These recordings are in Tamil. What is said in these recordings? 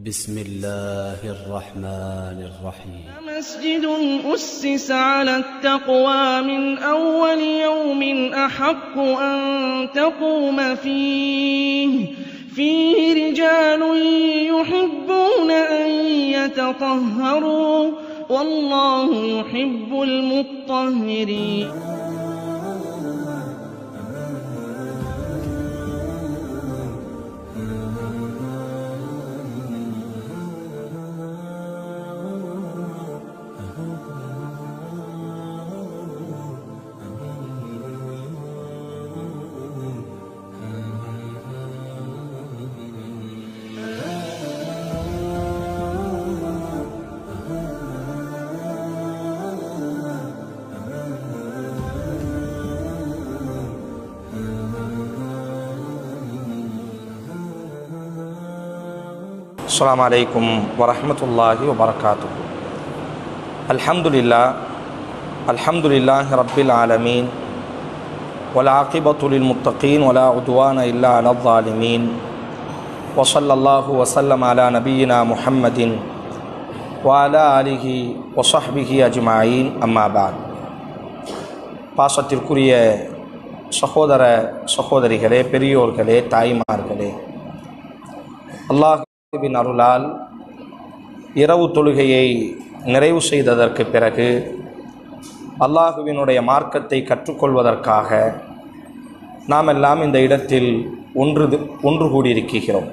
بسم الله الرحمن الرحيم مسجد أسس على التقوى من أول يوم أحق أن تقوم فيه فيه رجال يحبون أن يتطهروا والله يحب المطهرين السلام عليكم ورحمة الله وبركاته الحمد لله الحمد لله رب العالمين والعاقبة للمتقين ولا عدوان إلا على الظالمين وصلى الله وسلم على نبينا محمد وعلى آله وصحبه أجمعين أما بعد பாசத்திற்குரிய சகோதர சகோதரிகளே பெரியோர்களே தாய்மார்களே அல்லாஹுவின் அருளால் இரவு தொழுகையை நிறைவு செய்ததற்கு பிறகு அல்லாஹுவினுடைய மார்க்கத்தை கற்றுக்கொள்வதற்காக நாம் எல்லாம் இந்த இடத்தில் ஒன்று ஒன்று கூடியிருக்கிறோம்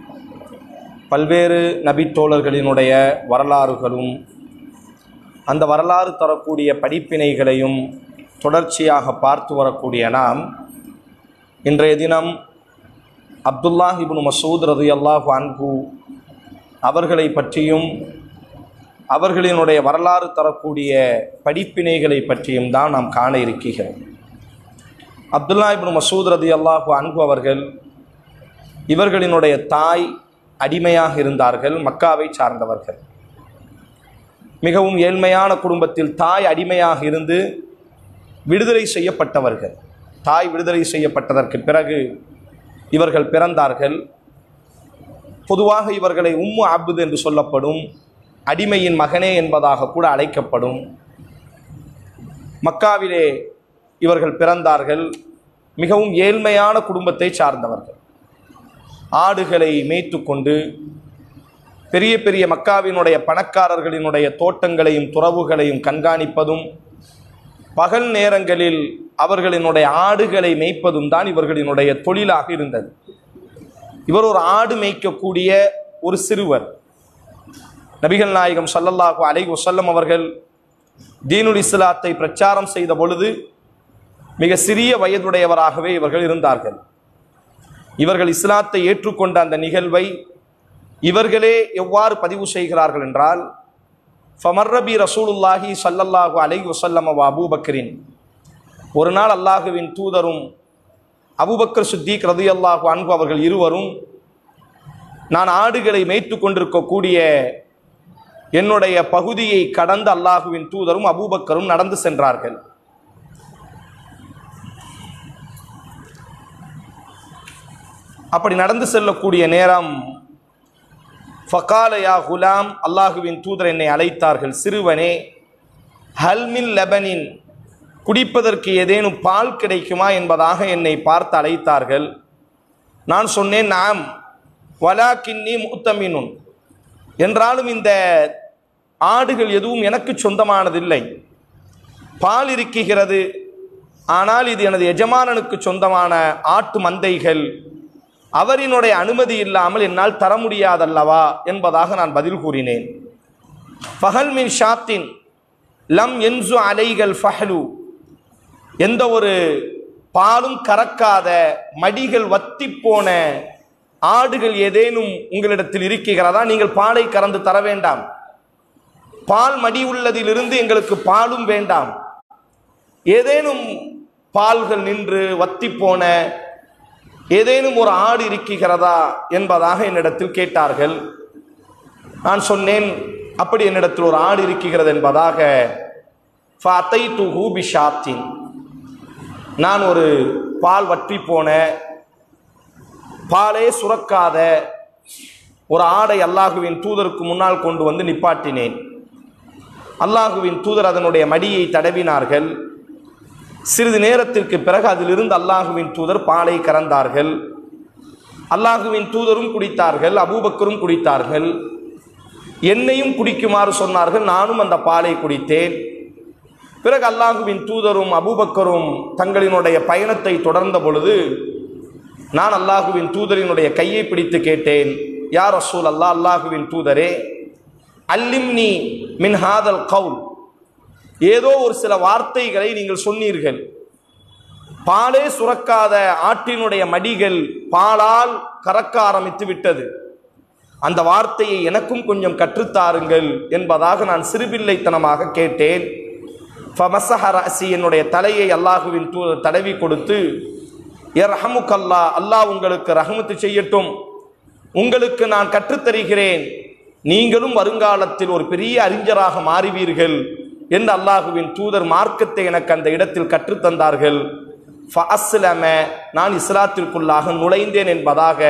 பல்வேறு நபித்தோழர்களினுடைய வரலாறுகளும் அந்த வரலாறு தரக்கூடிய படிப்பினைகளையும் தொடர்ச்சியாக பார்த்து வரக்கூடிய நாம் இன்றைய தினம் அப்துல்லாஹ் இப்னு மசூத் ரது அல்லாஹு அன்கு அவர்களை பற்றியும் அவர்களினுடைய வரலாறு தரக்கூடிய படிப்பினைகளை பற்றியும் தான் நாம் காண இருக்கிறோம் அப்துல்லா இப்னு மசூத் ரதி அல்லாஹு அன்கு அவர்கள் இவர்களினுடைய தாய் அடிமையாக இருந்தார்கள் மக்காவை சார்ந்தவர்கள் மிகவும் ஏழ்மையான குடும்பத்தில் தாய் அடிமையாக இருந்து விடுதலை செய்யப்பட்டவர்கள் தாய் விடுதலை செய்யப்பட்டதற்கு பிறகு இவர்கள் பிறந்தார்கள் பொதுவாக இவர்களை உம்மு அபுது என்று சொல்லப்படும் அடிமையின் மகனே என்பதாக கூட அழைக்கப்படும் மக்காவிலே இவர்கள் பிறந்தார்கள் மிகவும் ஏழ்மையான குடும்பத்தை சார்ந்தவர்கள் ஆடுகளை மேய்த்து கொண்டு பெரிய பெரிய மக்காவினுடைய பணக்காரர்களினுடைய தோட்டங்களையும் துறவுகளையும் கண்காணிப்பதும் பகல் நேரங்களில் அவர்களினுடைய ஆடுகளை மேய்ப்பதும் தான் இவர்களினுடைய தொழிலாக இருந்தது இவர் ஒரு ஆடு மேய்க்கக்கூடிய ஒரு சிறுவர் நபிகள் நாயகம் சல்லல்லாஹு அலை வசல்லம் அவர்கள் தீனுல் இஸ்லாத்தை பிரச்சாரம் செய்த பொழுது மிக சிறிய வயதுடையவராகவே இவர்கள் இருந்தார்கள் இவர்கள் இஸ்லாத்தை ஏற்றுக்கொண்ட அந்த நிகழ்வை இவர்களே எவ்வாறு பதிவு செய்கிறார்கள் என்றால் ஃபமர்ரபி ரசூலுல்லாஹி சல்லல்லாஹு அலை வசல்லம் அபூபக்கரின் ஒரு நாள் அல்லாஹுவின் தூதரும் அபுபக்கர் சுத்தீக் ரதி அல்லாஹு அன்பு அவர்கள் இருவரும் நான் ஆடுகளை மேய்த்து கொண்டிருக்கக்கூடிய என்னுடைய பகுதியை கடந்து அல்லாஹுவின் தூதரும் அபூபக்கரும் நடந்து சென்றார்கள் அப்படி நடந்து செல்லக்கூடிய நேரம் ஃபகாலயா குலாம் அல்லாஹுவின் தூதர் என்னை அழைத்தார்கள் சிறுவனே ஹல்மின் லெபனின் குடிப்பதற்கு ஏதேனும் பால் கிடைக்குமா என்பதாக என்னை பார்த்து அழைத்தார்கள் நான் சொன்னேன் நாம் வலா கிண்ணி மூத்தமினுன் என்றாலும் இந்த ஆடுகள் எதுவும் எனக்கு சொந்தமானதில்லை பால் இருக்குகிறது ஆனால் இது எனது எஜமானனுக்கு சொந்தமான ஆட்டு மந்தைகள் அவரினுடைய அனுமதி இல்லாமல் என்னால் தர முடியாதல்லவா என்பதாக நான் பதில் கூறினேன் ஃபஹல் மின் ஷாத்தின் லம் என்சு அலைகள் ஃபஹலு எந்த ஒரு பாலும் கறக்காத மடிகள் வத்தி போன ஆடுகள் ஏதேனும் உங்களிடத்தில் இருக்கிறதா நீங்கள் பாலை கறந்து தர வேண்டாம் பால் மடி உள்ளதிலிருந்து எங்களுக்கு பாலும் வேண்டாம் ஏதேனும் பால்கள் நின்று வத்தி போன ஏதேனும் ஒரு ஆடு இருக்கிறதா என்பதாக என்னிடத்தில் கேட்டார்கள் நான் சொன்னேன் அப்படி என்னிடத்தில் ஒரு ஆடு இருக்கிறது என்பதாக ஃபத்தை டு ஹூபி ஷாத்தின் நான் ஒரு பால் வற்றி போன பாலே சுரக்காத ஒரு ஆடை அல்லாஹுவின் தூதருக்கு முன்னால் கொண்டு வந்து நிப்பாட்டினேன் அல்லாஹுவின் தூதர் அதனுடைய மடியை தடவினார்கள் சிறிது நேரத்திற்கு பிறகு அதிலிருந்து அல்லாஹுவின் தூதர் பாலை கறந்தார்கள் அல்லாஹுவின் தூதரும் குடித்தார்கள் அபூபக்கரும் குடித்தார்கள் என்னையும் குடிக்குமாறு சொன்னார்கள் நானும் அந்த பாலை குடித்தேன் பிறகு அல்லாஹுவின் தூதரும் அபூபக்கரும் தங்களினுடைய பயணத்தை தொடர்ந்த பொழுது நான் அல்லாஹுவின் தூதரினுடைய கையை பிடித்து கேட்டேன் யார் ரசூல் அல்லாஹ் அல்லாஹுவின் தூதரே அல்லிம்னி மின் ஹாதல் கவுல் ஏதோ ஒரு சில வார்த்தைகளை நீங்கள் சொன்னீர்கள் பாலே சுரக்காத ஆட்டினுடைய மடிகள் பாலால் கறக்க ஆரம்பித்து விட்டது அந்த வார்த்தையை எனக்கும் கொஞ்சம் கற்றுத்தாருங்கள் என்பதாக நான் சிறுபிள்ளைத்தனமாக கேட்டேன் ஃபமசஹ ரஅசி என்னுடைய தலையை அல்லாஹுவின் தூ தடவி கொடுத்து எர் ரஹமுக்கல்லா அல்லாஹ் உங்களுக்கு ரஹமத்து செய்யட்டும் உங்களுக்கு நான் கற்றுத்தருகிறேன் நீங்களும் வருங்காலத்தில் ஒரு பெரிய அறிஞராக மாறுவீர்கள் என்று அல்லாஹுவின் தூதர் மார்க்கத்தை எனக்கு அந்த இடத்தில் கற்றுத்தந்தார்கள் ஃபஅஸ்லம நான் இஸ்லாத்திற்குள்ளாக நுழைந்தேன் என்பதாக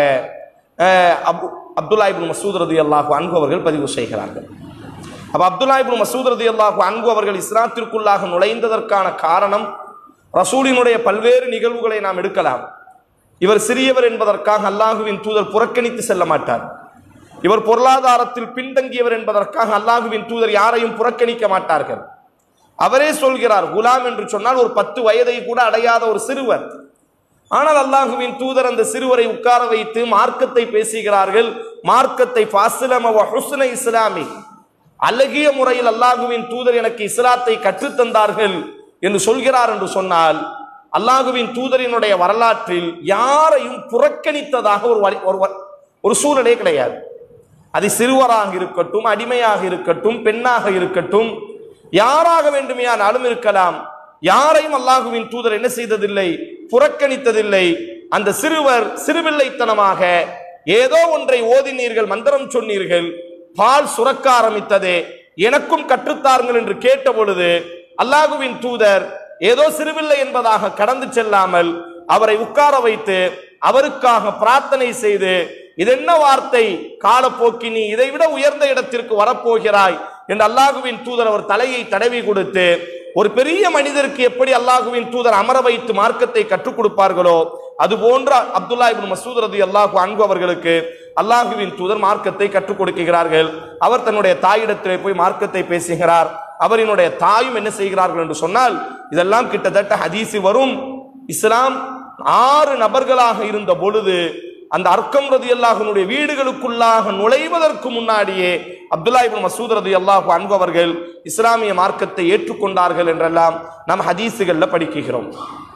அஹ், அபு அப்துல்லா இப்னு மசூத் ரதி அல்லாஹு அன்பு அவர்கள் பதிவு செய்கிறார்கள் அப்ப அப்துல்லா இப்னு மசூத் ரதி அல்லாஹு அன்பு அவர்கள் இஸ்லாத்திற்குள்ளாக நுழைந்ததற்கான காரணம் ரசூலினுடைய பல்வேறு நிகழ்வுகளை நாம் எடுக்கலாம் இவர் சிறியவர் என்பதற்காக அல்லாஹுவின் தூதர் புறக்கணித்து செல்ல மாட்டார் இவர் பொருளாதாரத்தில் பின்தங்கியவர் என்பதற்காக அல்லாஹுவின் தூதர் யாரையும் புறக்கணிக்க மாட்டார்கள் அவரே சொல்கிறார் குலாம் என்று சொன்னால் ஒரு பத்து வயதை கூட அடையாத ஒரு சிறுவர் ஆனால் அல்லாஹுவின் தூதர் அந்த சிறுவரை உட்கார வைத்து மார்க்கத்தை பேசுகிறார்கள் மார்க்கத்தை ஃபாசிலம வ ஹுஸ்ன இஸ்லாமி அழகிய முறையில் அல்லாஹுவின் தூதர் எனக்கு இஸ்லாத்தை கற்றுத்தந்தார்கள் என்று சொல்கிறார் என்று சொன்னால் அல்லாஹுவின் தூதரினுடைய வரலாற்றில் யாரையும் புறக்கணித்ததாக ஒரு வழி- ஒரு வ- ஒரு சூழலே கிடையாது அது சிறுவராக இருக்கட்டும் அடிமையாக இருக்கட்டும் பெண்ணாக இருக்கட்டும் யாராக வேண்டுமையானாலும் இருக்கலாம் யாரையும் அல்லாஹுவின் தூதர் என்ன செய்ததில்லை புறக்கணித்ததில்லை அந்த சிறுவர் சிறுபிள்ளைத்தனமாக ஏதோ ஒன்றை ஓதினீர்கள் மந்திரம் சொன்னீர்கள் பால் சுரக்க ஆரம்பித்ததே எனக்கும் கற்றுத்தாருங்கள் என்று கேட்ட பொழுது அல்லாஹுவின் தூதர் ஏதோ சிறுபிள்ளை என்பதாக கடந்து செல்லாமல் அவரை உட்கார வைத்து அவருக்காக பிரார்த்தனை செய்து இதென்ன வார்த்தை காலப்போக்கி நீ இதைவிட உயர்ந்த இடத்திற்கு வரப்போகிறாய் என்று அல்லாஹுவின் தூதர் அவர் தலையை தடவி கொடுத்து ஒரு பெரிய மனிதருக்கு எப்படி அல்லாஹுவின் தூதர் அமர வைத்து மார்க்கத்தை கற்றுக் கொடுப்பார்களோ அது போன்ற அப்துல்லா இப்னு மசூத் ரதி அல்லாஹு அன்பு அவர்களுக்கு அல்லாஹுவின் தூதர் மார்க்கத்தை கற்றுக் கொடுக்கிறார்கள் அவர் தன்னுடைய தாயிடத்திலே போய் மார்க்கத்தை பேசுகிறார் அவரினுடைய தாயும் என்ன செய்கிறார்கள் என்று சொன்னால் இதெல்லாம் கிட்டத்தட்ட ஹதீஸு வரும் இஸ்லாம் ஆறு நபர்களாக இருந்த பொழுது அந்த அர்க்கம் ரதி அல்லாஹனுடைய வீடுகளுக்குள்ளாக நுழைவதற்கு முன்னாடியே அப்துல்லா இப்னு மசூத் ரதி அல்லாஹு அன்பவர்கள் இஸ்லாமிய மார்க்கத்தை ஏற்றுக்கொண்டார்கள் என்றெல்லாம் நாம் ஹதீஸுகள்ல படிக்கிறோம்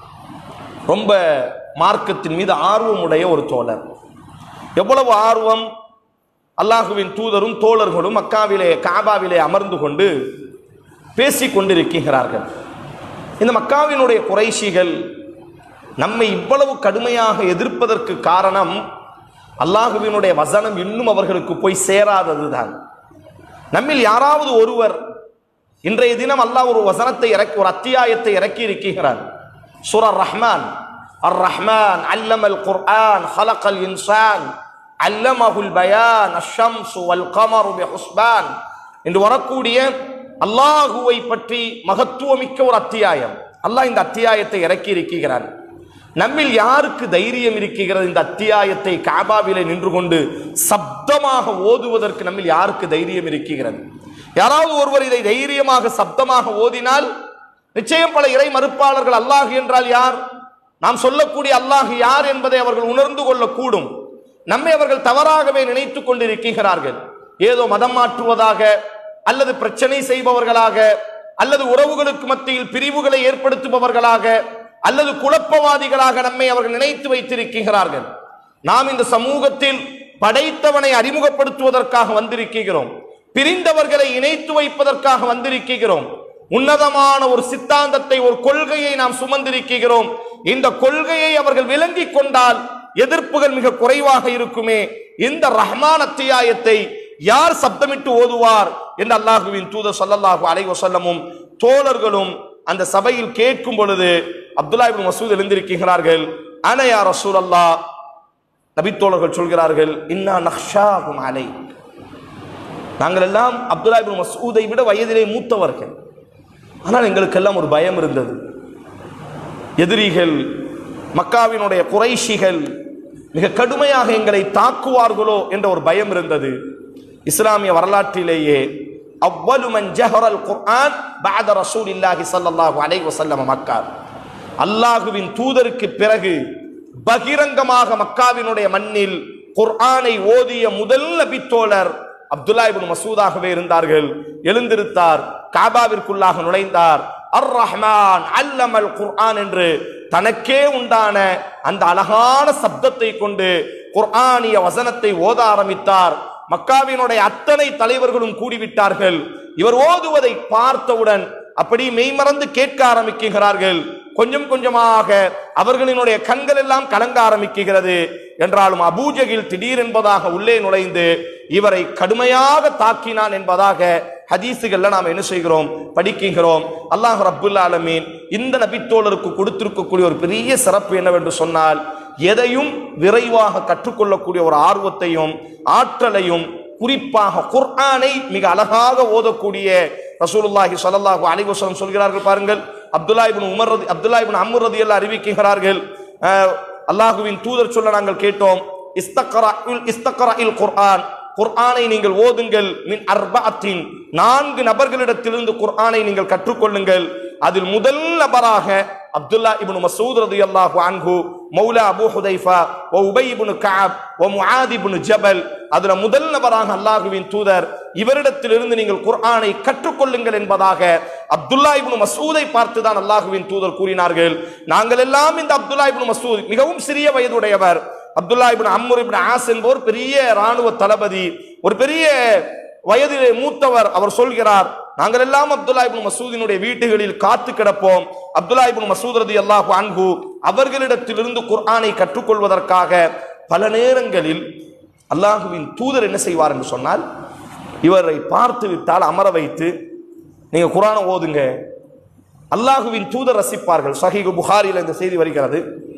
ரொம்ப மார்க்கத்தின் மீது ஆர்வமுடைய ஒரு தோழர் எவ்வளவு ஆர்வம் அல்லாஹுவின் தூதரும் தோழர்களும் மக்காவிலே காபாவிலே அமர்ந்து கொண்டு பேசிக் கொண்டிருக்கிறார்கள் இந்த மக்காவினுடைய குறைஷிகள் நம்மை இவ்வளவு கடுமையாக எதிர்ப்பதற்கு காரணம் அல்லாஹுவினுடைய வசனம் இன்னும் அவர்களுக்கு போய் சேராததுதான் நம்மில் யாராவது ஒருவர் இன்றைய தினம் அல்லாஹ் ஒரு வசனத்தை இறக்கி ஒரு அத்தியாயத்தை இறக்கி இருக்கிறான் சூரா ரஹ்மான் அர் ரஹ்மான் அல்லமல் குர்ஆன் ஹலகல் இன்சான் அல்லமஹுல் பயான் அஷம்சு வல் கமரு பிஹுஸ்பான் என்று வரக்கூடிய அல்லாஹுவை பற்றி மகத்துவமிக்க ஒரு அத்தியாயம் அல்லாஹ் இந்த அத்தியாயத்தை இறக்கி இருக்கிறான் நம்மில் யாருக்கு தைரியம் இருக்கிறது இந்த அத்தியாயத்தை காபாவிலே நின்று கொண்டு சப்தமாக ஓதுவதற்கு நம்மில் யாருக்கு தைரியம் இருக்கிறது யாராவது ஒருவர் இதை தைரியமாக சப்தமாக ஓதினால் நிச்சயம் பல இறை மறுப்பாளர்கள் அல்லாஹ் என்றால் யார் நாம் சொல்லக்கூடிய அல்லாஹ் யார் என்பதை அவர்கள் உணர்ந்து கொள்ளக்கூடும் நம்மை அவர்கள் தவறாகவே நினைத்துக் கொண்டிருக்கிறார்கள் ஏதோ மதம் மாற்றுவதாக அல்லது பிரச்சனை செய்பவர்களாக அல்லது உறவுகளுக்கு மத்தியில் பிரிவுகளை ஏற்படுத்துபவர்களாக அல்லது குழப்பவாதிகளாக நம்மை அவர்கள் நினைத்து வைத்திருக்கிறார்கள் நாம் இந்த சமூகத்தில் படைத்தவனை அறிமுகப்படுத்துவதற்காக வந்திருக்கிறோம் பிரிந்தவர்களை இணைத்து வைப்பதற்காக வந்திருக்கிறோம் உன்னதமான ஒரு சித்தாந்தத்தை ஒரு கொள்கையை நாம் சுமந்திருக்கிறோம் இந்த கொள்கையை அவர்கள் விளங்கிக் கொண்டால் எதிர்ப்புகள் மிக குறைவாக இருக்குமே இந்த ரஹ்மான் அத்தியாயத்தை யார் சப்தமிட்டு ஓதுவார் என்று அல்லாஹுவின் தூதர் ஸல்லல்லாஹு அலைஹி வஸல்லமும் தோழர்களும் அந்த சபையில் கேட்கும் பொழுது அப்துல்லா இப்னு மசூத் எழுந்திருக்கிறார்கள் அன யா ரசூலல்லாஹ் நபித்தோழர்கள் சொல்கிறார்கள் இன்னா நக்ஷாகும் அலை நாங்கள் எல்லாம் அப்துல்லா இப்னு மசூதை விட வயதிலே மூத்தவர்கள் ஆனால் எங்களுக்கெல்லாம் ஒரு பயம் இருந்தது எதிரிகள் மக்காவினுடைய குறைஷிகள் மிக கடுமையாக எங்களை தாக்குவார்களோ என்ற ஒரு பயம் இருந்தது இஸ்லாமிய வரலாற்றிலேயே அவ்வளு மன் ஜஹரல் குர்ஆன் பஅத ரசூலில்லாஹி ஸல்லல்லாஹு அலைஹி வஸல்லம் மக்கா அல்லாஹுவின் தூதருக்கு பிறகு பகிரங்கமாக மக்காவினுடைய மண்ணில் குர்ஆனை ஓதிய முதல் நபித்தோழர் அப்துல்லா இப்னு மசூதாகவே இருந்தார்கள் எழுந்திருத்தார் காபாவிற்குள்ளாக நுழைந்தார் அர் ரஹ்மான் அல்லமல் குர்ஆன் என்று தனக்கே உண்டான அந்த அழகான சப்தத்தை கொண்டு குர்ஆனிய வசனத்தை ஓத ஆரம்பித்தார் மக்காவினுடைய அத்தனை தலைவர்களும் கூடிவிட்டார்கள் இவர் ஓதுவதை பார்த்தவுடன் அப்படி மெய்மறந்து கேட்க ஆரம்பிக்கிறார்கள் கொஞ்சம் கொஞ்சமாக அவர்களினுடைய கண்கள் எல்லாம் கலங்க ஆரம்பிக்கிறது என்றாலும் அபூஜகில் திடீர் என்பதாக உள்ளே நுழைந்து இவரை கடுமையாக தாக்கினான் என்பதாக ஹதீசுகள்ல நாம் என்ன செய்கிறோம் படிக்கிறோம் அல்லாஹ் ரப்புல் ஆலமீன் இந்த நபித்தோழருக்கு கொடுத்திருக்கக்கூடிய ஒரு பெரிய சிறப்பு என்னவென்று சொன்னால் எதையும் விரைவாக கற்றுக்கொள்ளக்கூடிய ஒரு ஆர்வத்தையும் ஆற்றலையும் குறிப்பாக குர்ஆனை மிக அழகாக ஓதக்கூடிய ரசூலுல்லாஹி ஸல்லல்லாஹு அலைஹி வஸல்லம் சொல்கிறார்கள் பாருங்கள் அப்துல்லா இப்னு உமர் ரதி அப்துல்லா இப்னு அம்ர் ரதியல்லாஹு அறிவிக்கிறார்கள் அஹ், அல்லாஹுவின் தூதர் சொல்ல நாங்கள் கேட்டோம் இஸ்தக்ரா இஸ்தக்ரா குர்ஆன் குர்ஆனை நீங்கள் ஓதுங்கள் மின் அர்பஅத்தின் நான்கு நபர்களிடத்திலிருந்து குர்ஆனை நீங்கள் கற்றுக்கொள்ளுங்கள் அதில் முதல் நபராக அப்துல்லா இப்னு மசூத் ரலியல்லாஹு அன்ஹு மௌலா அபூ ஹுதைஃபா வ உபை இப்னு கஅப் வ முஆத் இப்னு ஜபல் அதுல முதல் நபராக அல்லாஹுவின் தூதர் இவரிடத்திலிருந்து நீங்கள் குர்ஆனை கற்றுக்கொள்ளுங்கள் என்பதாக அப்துல்லா இப்னு மசூதை பார்த்து தான் அல்லாஹுவின் தூதர் கூறினார்கள் நாங்கள் எல்லாம் இந்த அப்துல்லா இப்னு மசூத் மிகவும் சிறிய வயதுடையவர் அப்துல்லா இப்னு அம்முர் இப்னு ஆஸ் என்பவர் பெரிய ராணுவ தளபதி ஒரு பெரிய வயதிலே மூத்தவர் அவர் சொல்கிறார் நாங்கள் எல்லாம் அப்துல்லா இப்னு மசூதினுடைய வீட்டுகளில் காத்து கிடப்போம் அப்துல்லா இப்னு மசூத் ரதி அல்லாஹு அன்ஹு அவர்களிடத்திலிருந்து குர்ஆனை கற்றுக்கொள்வதற்காக பல நேரங்களில் அல்லாஹுவின் தூதர் என்ன செய்வார் என்று சொன்னால் இவரை பார்த்து விட்டால் அமர வைத்து நீங்க குர்ஆனை ஓதுங்க அல்லாஹுவின் தூதர் ரசிப்பார்கள் சஹீஹ் புகாரியில் இந்த செய்தி வருகிறது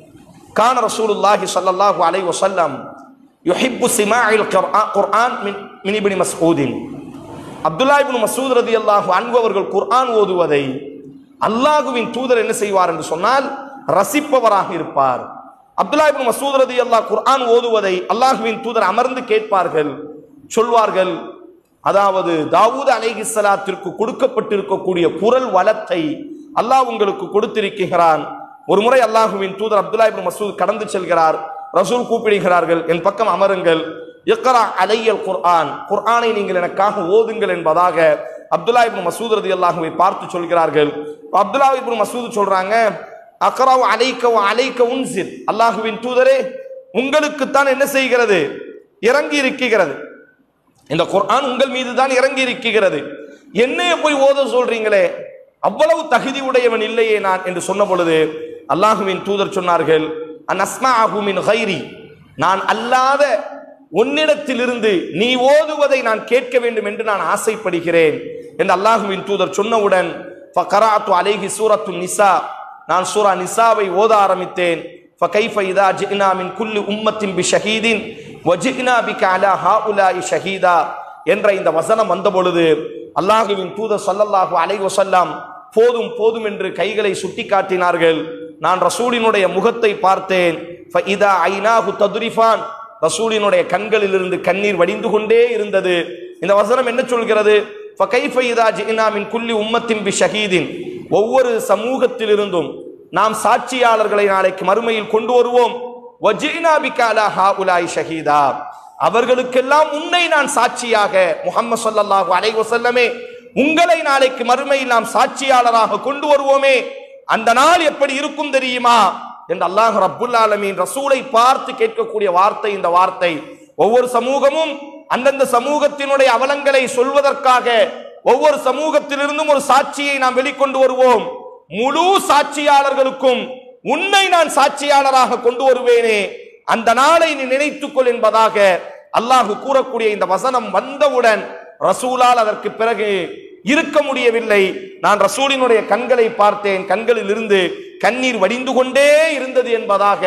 கான ரசூலுல்லாஹி ஸல்லல்லாஹு அலைஹி வஸல்லம் யுஹிப்பு சிமாஇல் குர்ஆன் குர்ஆன் மின் மின் இப்னி மஸ்ஊதின் அப்துல்லா இப்னு மசூத் ரதியல்லாஹு அன்ஹு அவர்கள் குர்ஆன் ஓதுவதை அல்லாஹுவின் தூதர் என்ன செய்வார் என்று சொன்னால் ரசிப்பவராக இருப்பார் அப்துல்லா இப்னு மசூத் ரதியல்லாஹ் குர்ஆன் ஓதுவதை அல்லாஹுவின் தூதர் அமர்ந்து கேட்பார்கள் சொல்வார்கள் அதாவது தாவூத் அலைஹிஸ்ஸலாத்திற்கு கொடுக்கப்பட்டிருக்கக்கூடிய குரல் வளத்தை அல்லாஹ் உங்களுக்கு கொடுத்திருக்கிறான் ஒரு முறை அல்லாஹுவின் தூதர் அப்துல்லா இப்னு மசூத் கடந்து செல்கிறார் ரசூல் கூப்பிடுகிறார்கள் என் பக்கம் அமருங்கள் இக்ரா அலையல் குர்ஆன் குர்ஆனை நீங்கள் எனக்காக ஓதுங்கள் என்பதாக அப்துல்லா இப்னு மசூத் ரதியல்லாஹுவை பார்த்து சொல்கிறார்கள் இப்ப அப்துல்லா இப்னு மசூத் சொல்றாங்க அக்ராவ் அலைக்க அலைக்க உன்சில் அல்லாஹுவின் தூதரே உங்களுக்குத்தான் என்ன செய்கிறது இறங்கி இருக்கிறது இந்த குர்ஆன் உங்கள் மீது தான் இறங்கி இருக்கிறது என்னைய போய் ஓத சொல்றீங்களே அவ்வளவு தகுதி உடையவன் இல்லையே நான் என்று சொன்ன பொழுது அல்லாஹுவின் தூதர் சொன்னார்கள் அந்நஸ்மாஹு மின் கைரி நான் அல்லாத உன்னிடத்திலிருந்து நீ ஓதுவதை நான் கேட்க வேண்டும் என்று நான் ஆசைப்படுகிறேன் என்று அல்லாஹுவின் தூதர் சொன்னவுடன் ஃபகராத்து அலைஹி சூரத்து நிசா நான் சூரா நிசாவை ஓத ஆரம்பித்தேன் فكيف إذا جئنا من كل أمة بشهيد وجئنا بك على هؤلاء شهيدا என்ற இந்த வசனம் வந்த பொழுது அல்லாஹுவின் தூதர் ஸல்லல்லாஹு அலைஹி வஸல்லம் போதும் போதும் என்று கைகளை சுட்டி காட்டினார்கள் நான் ரசூலினுடைய முகத்தை பார்த்தேன் ஃபஇதா ஐனாஹு ததுரிஃபான் ரசூலினுடைய கண்களிலிருந்து கண்ணீர் வடிந்து கொண்டே இருந்தது இந்த வசனம் என்ன சொல்கிறது ஃபகைஃப இதா ஜினா மின் குல்லி உம்மத்தின் பி ஷஹீதின் ஒவ்வொரு சமூகத்திலிருந்தும் நாம் சாட்சியாளர்களை நாளைக்கு மறுமையில் கொண்டு வருவோம் வஜினா பிகா அலா ஹாஉலாய் ஷஹீதா அவர்களுக்கெல்லாம் உன்னை நான் சாட்சியாக முஹம்மது ஸல்லல்லாஹு அலைஹி வஸல்லமே உங்களை நாளைக்கு மறுமையில் நாம் சாட்சியாளராக கொண்டு வருவோமே அந்த நாள் எப்படி இருக்கும் தெரியுமா என்று அல்லாஹ் ரப்புல் ஆலமீன் ரசூலை பார்த்து கேட்கக்கூடிய வார்த்தை இந்த வார்த்தை ஒவ்வொரு சமூகமும் அந்தந்த சமூகத்தினுடைய அவலங்களை சொல்வதற்காக ஒவ்வொரு சமூகத்திலிருந்தும் ஒரு சாட்சியை நாம் வெளிக்கொண்டு வருவோம் முழு சாட்சியாளர்களுக்கும் உன்னை நான் சாட்சியாளராக கொண்டு வருவேனே அந்த நாளை நீ நினைத்துக்கொள் என்பதாக அல்லாஹ் கூறக்கூடிய இந்த வசனம் வந்தவுடன் ரசூலால் அதற்கு பிறகு இருக்க முடியவில்லை நான் ரசூலினுடைய கண்களை பார்த்தேன் கண்களில் இருந்து கண்ணீர் வடிந்து கொண்டே இருந்தது என்பதாக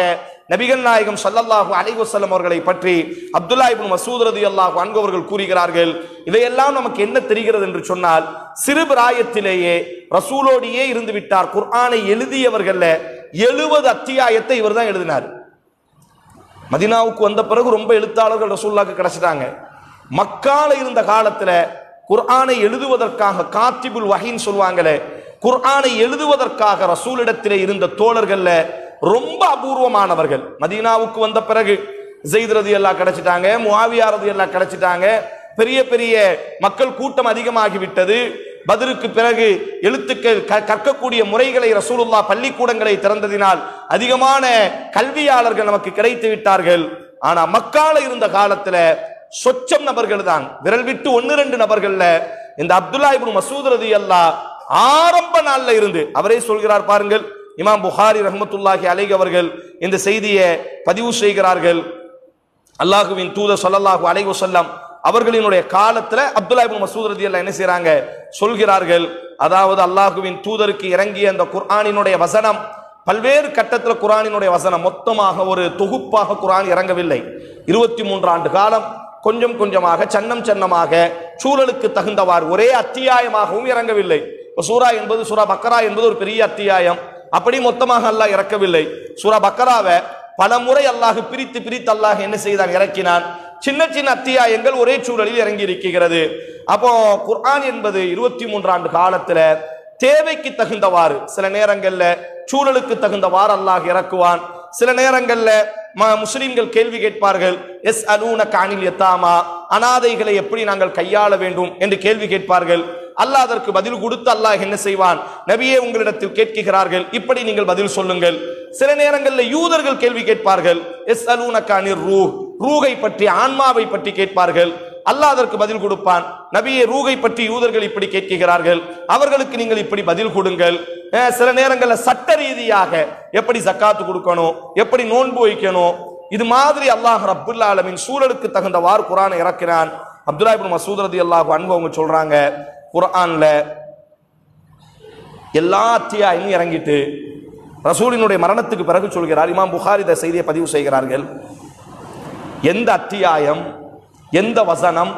நபிகள் நாயகம் ஸல்லல்லாஹு அலைஹி வஸல்லம் அவர்களை பற்றி அப்துல்லா இப்னு மசூத் ரலியல்லாஹு அன்ஹு அவர்கள் கூறுகிறார்கள் இவையெல்லாம் நமக்கு என்ன தெரிகிறது என்று சொன்னால் சிறு பிராயத்திலேயே ரசூலோடியே இருந்து விட்டார் குர்ஆனை எழுதியவர்கள்ல எழுபது அத்தியாயத்தை இவர் தான் எழுதினார் மதினாவுக்கு வந்த பிறகு ரொம்ப எழுத்தாளர்கள் ரசூல்லாக்கு கிடைச்சிட்டாங்க மக்கால இருந்த காலத்துல குர்ஆனை எழுதுவதற்காக காத்திபுல் வஹீன் சொல்லுவாங்களே குர்ஆனை எழுதுவதற்காக ரசூலிடத்திலே இருந்த தோழர்கள்ல ரொம்ப அபூர்வமானவர்கள் மதீனாவுக்கு வந்த பிறகு ஜெயித் ரதி எல்லாம் கிடைச்சிட்டாங்க முஆவியா ரதி எல்லாம் கிடைச்சிட்டாங்க பெரிய பெரிய மக்கள் கூட்டம் அதிகமாகி விட்டது பதிலுக்கு பிறகு எழுத்துக்கள் க- கற்கக்கூடிய முறைகளை ரசூலுல்லா பள்ளிக்கூடங்களை திறந்ததினால் அதிகமான கல்வியாளர்கள் நமக்கு கிடைத்து விட்டார்கள் ஆனா மக்கால இருந்த காலத்துல சொச்சம் நபர்கள் தான் விரல் விட்டு ஒன்னு ரெண்டு நபர்கள்ல இந்த அப்துல்லா இப்னு மசூத் ரதி ஆரம்ப நாள்ல இருந்து அவரே சொல்கிறார் பாருங்கள் இமாம் புகாரி ரஹ்மத்துல்லாஹி அலைஹி அவர்கள் இந்த செய்தியை பதிவு செய்கிறார்கள் அல்லாஹுவின் தூதர் ஸல்லல்லாஹு அலைஹி வஸல்லம் அவர்களினுடைய காலத்துல அப்துல்லா இப்னு மசூத் ரலியல்லாஹு என்ன செய்றாங்க சொல்கிறார்கள் அதாவது அல்லாஹுவின் தூதருக்கு இறங்கிய அந்த குர்ஆனினுடைய வசனம் பல்வேறு கட்டத்துல குர்ஆனினுடைய வசனம் மொத்தமாக ஒரு தொகுப்பாக குர்ஆன் இறங்கவில்லை இருபத்தி மூன்று ஆண்டு காலம் கொஞ்சம் கொஞ்சமாக சன்னம் சன்னமாக சூழலுக்கு தகுந்தவாறு ஒரே அத்தியாயமாகவும் இறங்கவில்லை இப்ப சூரா என்பது சூரா பக்கரா என்பது ஒரு பெரிய அத்தியாயம் அப்படி மொத்தமாக அல்லாஹ் இறக்கவில்லை சூரா பக்கராவை பல முறை அல்லாஹ் பிரித்து பிரித்து அல்லாஹ் என்ன செய்தான் இறக்கினான் சின்ன சின்ன அத்தியாயங்கள் ஒரே சூழலில் இறங்கி இருக்கிறது அப்போ குர்ஆன் என்பது இருபத்தி மூன்று ஆண்டு காலத்துல தேவைக்கு தகுந்தவாறு சில நேரங்கள்ல சூழலுக்கு தகுந்தவாறு அல்லாஹ் இறக்குவான் சில நேரங்கள்ல ம- முஸ்லிம்கள் கேள்வி கேட்பார்கள் எஸ் அலூன காணில் எத்தாமா அனாதைகளை எப்படி நாங்கள் கையாள வேண்டும் என்று கேள்வி கேட்பார்கள் அல்லாஹ் அதற்கு பதில் கொடுத்து அல்லாஹ் என்ன செய்வான் நபியே உங்களிடத்தில் கேட்கிறார்கள் இப்படி நீங்கள் பதில் சொல்லுங்கள் சில நேரங்களில் யூதர்கள் கேள்வி கேட்பார்கள் எஸ் அலூன காணிர் ரூ ரூகை பற்றி ஆன்மாவை பற்றி கேட்பார்கள் அல்லாஹ் அதற்கு பதில் கொடுப்பான் நபியே ரூகை பற்றி யூதர்கள் இப்படி கேட்கிறார்கள் அவர்களுக்கு நீங்கள் இப்படி பதில் கொடுங்கள் அஹ் சில நேரங்களில் சட்ட ரீதியாக எப்படி ஜக்காத்து கொடுக்கணும் எப்படி நோன்பு வைக்கணும் இது மாதிரி அல்லாஹ் ரப்புல் ஆலமின் சூழலுக்கு தகுந்தவாறு குரானை இறக்கிறான் அப்துல்லா இப்னு மசூத் ரலியல்லாஹு அன்ஹு அவங்க சொல்றாங்க குர்ஆன்ல எல்லா அத்தியாயமும் இறங்கிட்டு ரசூலினுடைய மரணத்துக்கு பிறகு சொல்கிறார் இமாம் புகாரி இந்த செய்தியை பதிவு செய்கிறார்கள் எந்த அத்தியாயம் எந்த வசனம்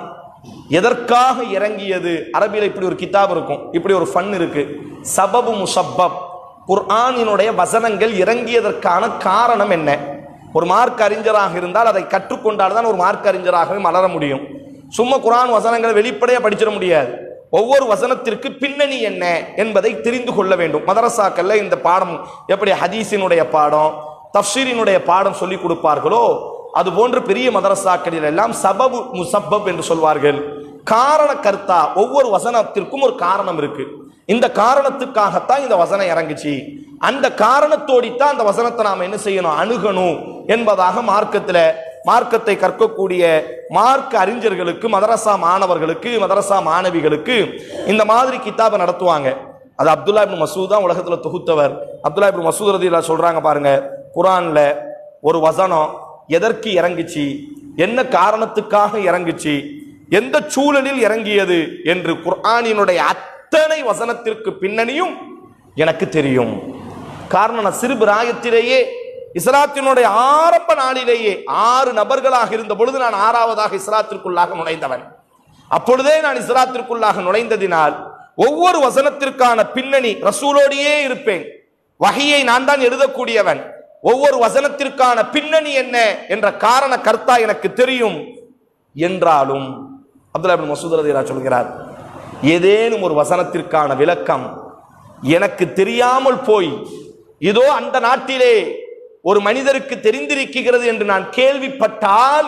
எதற்காக இறங்கியது அரபியில் இப்படி ஒரு கிதாப் இருக்கும் இப்படி ஒரு ஃபன் இருக்கு சபபு முசப்பப் குர்ஆனினுடைய வசனங்கள் இறங்கியதற்கான காரணம் என்ன ஒரு மார்க் அறிஞராக இருந்தால் அதை கற்றுக்கொண்டால் தான் ஒரு மார்க் அறிஞராகவே மலர முடியும் சும்மா குர்ஆன் வசனங்களை வெளிப்படையா படிச்சிட முடியாது ஒவ்வொரு வசனத்திற்கு பின்னணி என்ன என்பதை தெரிந்து கொள்ள வேண்டும் மதரசாக்கள்ல இந்த பாடம் எப்படி ஹதீஸினுடைய பாடம் தஃப்சீரினுடைய பாடம் சொல்லி கொடுப்பார்களோ அது போன்று பெரிய மதரசாக்களில் எல்லாம் சபபு முசப்பப் என்று சொல்வார்கள் காரண கர்த்தா ஒவ்வொரு வசனத்திற்கும் ஒரு காரணம் இருக்கு இந்த காரணத்துக்காகத்தான் இந்த வசனம் இறங்குச்சு அந்த காரணத்தோடித்தான் அந்த வசனத்தை நாம என்ன செய்யணும் அணுகணும் என்பதாக மார்க்கத்துல மார்க்கத்தை கற்கக்கூடிய மார்க்க அறிஞர்களுக்கு மதரசா மாணவர்களுக்கு மதரசா மாணவிகளுக்கு இந்த மாதிரி கிதாபை நடத்துவாங்க அது அப்துல்லா இப்னு மசூத் தான் உலகத்துல தொகுத்தவர் அப்துல்லா இப்னு மசூத் ரதியல்லாஹு சொல்றாங்க பாருங்க குர்ஆன்ல ஒரு வசனம் எதற்கு இறங்குச்சு என்ன காரணத்துக்காக இறங்குச்சு எந்த சூழலில் இறங்கியது என்று குர்ஆனினுடைய அத்தனை வசனத்திற்கு பின்னணியும் எனக்கு தெரியும் காரணம் நான் சிறு பிராயத்திலேயே இஸ்லாத்தினுடைய ஆரம்ப நாளிலேயே ஆறு நபர்களாக இருந்த பொழுது நான் ஆறாவதாக இஸ்லாத்திற்குள்ளாக நுழைந்தவன் அப்பொழுதே நான் இஸ்லாத்திற்குள்ளாக நுழைந்ததினால் ஒவ்வொரு வசனத்திற்கான பின்னணி ரசூலோடையே இருப்பேன் வகையை நான் தான் எழுதக்கூடியவன் ஒவ்வொரு வசனத்திற்கான பின்னணி என்ன என்ற காரண கர்த்தா எனக்கு தெரியும் என்றாலும் அப்துல்லா இப்னு மசூத் ரலியல்லாஹு சொல்கிறார் ஏதேனும் ஒரு வசனத்திற்கான விளக்கம் எனக்கு தெரியாமல் போய் இதோ அந்த நாட்டிலே ஒரு மனிதருக்கு தெரிந்திருக்கிறது என்று நான் கேள்விப்பட்டால்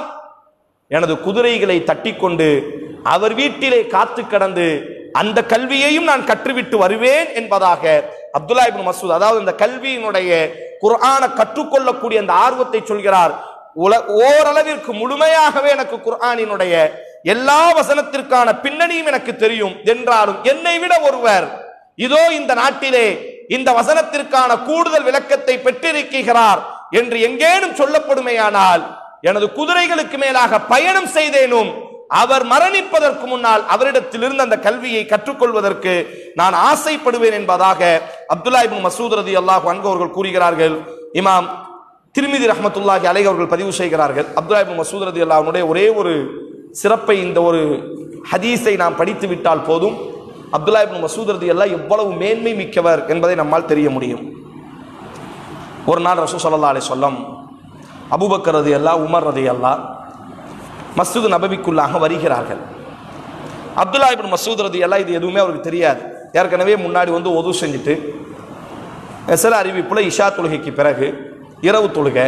எனது குதிரைகளை தட்டிக்கொண்டு அவர் வீட்டிலே காத்து கடந்து அந்த கல்வியையும் நான் கற்றுவிட்டு வருவேன் என்பதாக அப்துல்லா இப்னு மசூத் அதாவது இந்த கல்வியினுடைய குர்ஆனை கற்றுக்கொள்ளக்கூடிய அந்த ஆர்வத்தை சொல்கிறார் உல- ஓரளவிற்கு முழுமையாகவே எனக்கு குர்ஆனினுடைய எல்லா வசனத்திற்கான பின்னணியும் எனக்கு தெரியும் என்றாலும் என்னை விட ஒருவர் இதோ இந்த நாட்டிலே இந்த வசனத்திற்கான கூடுதல் விளக்கத்தை பெற்றிருக்கிறார் என்று எங்கேனும் சொல்லப்படுமேயானால் எனது குதிரைகளுக்கு மேலாக பயணம் செய்தேனும் அவர் மரணிப்பதற்கு முன்னால் அவரிடத்திலிருந்து அந்த கல்வியை கற்றுக்கொள்வதற்கு நான் ஆசைப்படுவேன் என்பதாக அப்துல்லா இப்னு மசூத் ரதி அல்லாஹ் அன்கு அவர்கள் கூறுகிறார்கள் இமாம் திருமிதி ரஹமத்துல்லாஹி அலை அவர்கள் பதிவு செய்கிறார்கள் அப்துல்லா இப்னு மசூத் ரதி அல்லாஹ்வுடைய ஒரே ஒரு சிறப்பை இந்த ஒரு ஹதீஸை நாம் படித்து விட்டால் போதும் அப்துல்லா இப்னு மசூத் ரதி அல்லாஹ் எவ்வளவு மேன்மை மிக்கவர் என்பதை நம்மால் தெரிய முடியும் ஒரு நாள் ரசூ சல்லா அலி சொல்லம் அபூபக்கர் ரதி அல்லா உமர் ரதி அல்லா மஸ்ஜித் நபவிக்குள்ளாக வருகிறார்கள் அப்துல்லா இப்னு மசூத் ரதி அல்லா இது எதுவுமே அவருக்கு தெரியாது ஏற்கனவே முன்னாடி வந்து ஒது செஞ்சுட்டு சில அறிவிப்புல இஷா தொழுகைக்கு பிறகு இரவு தொழுகை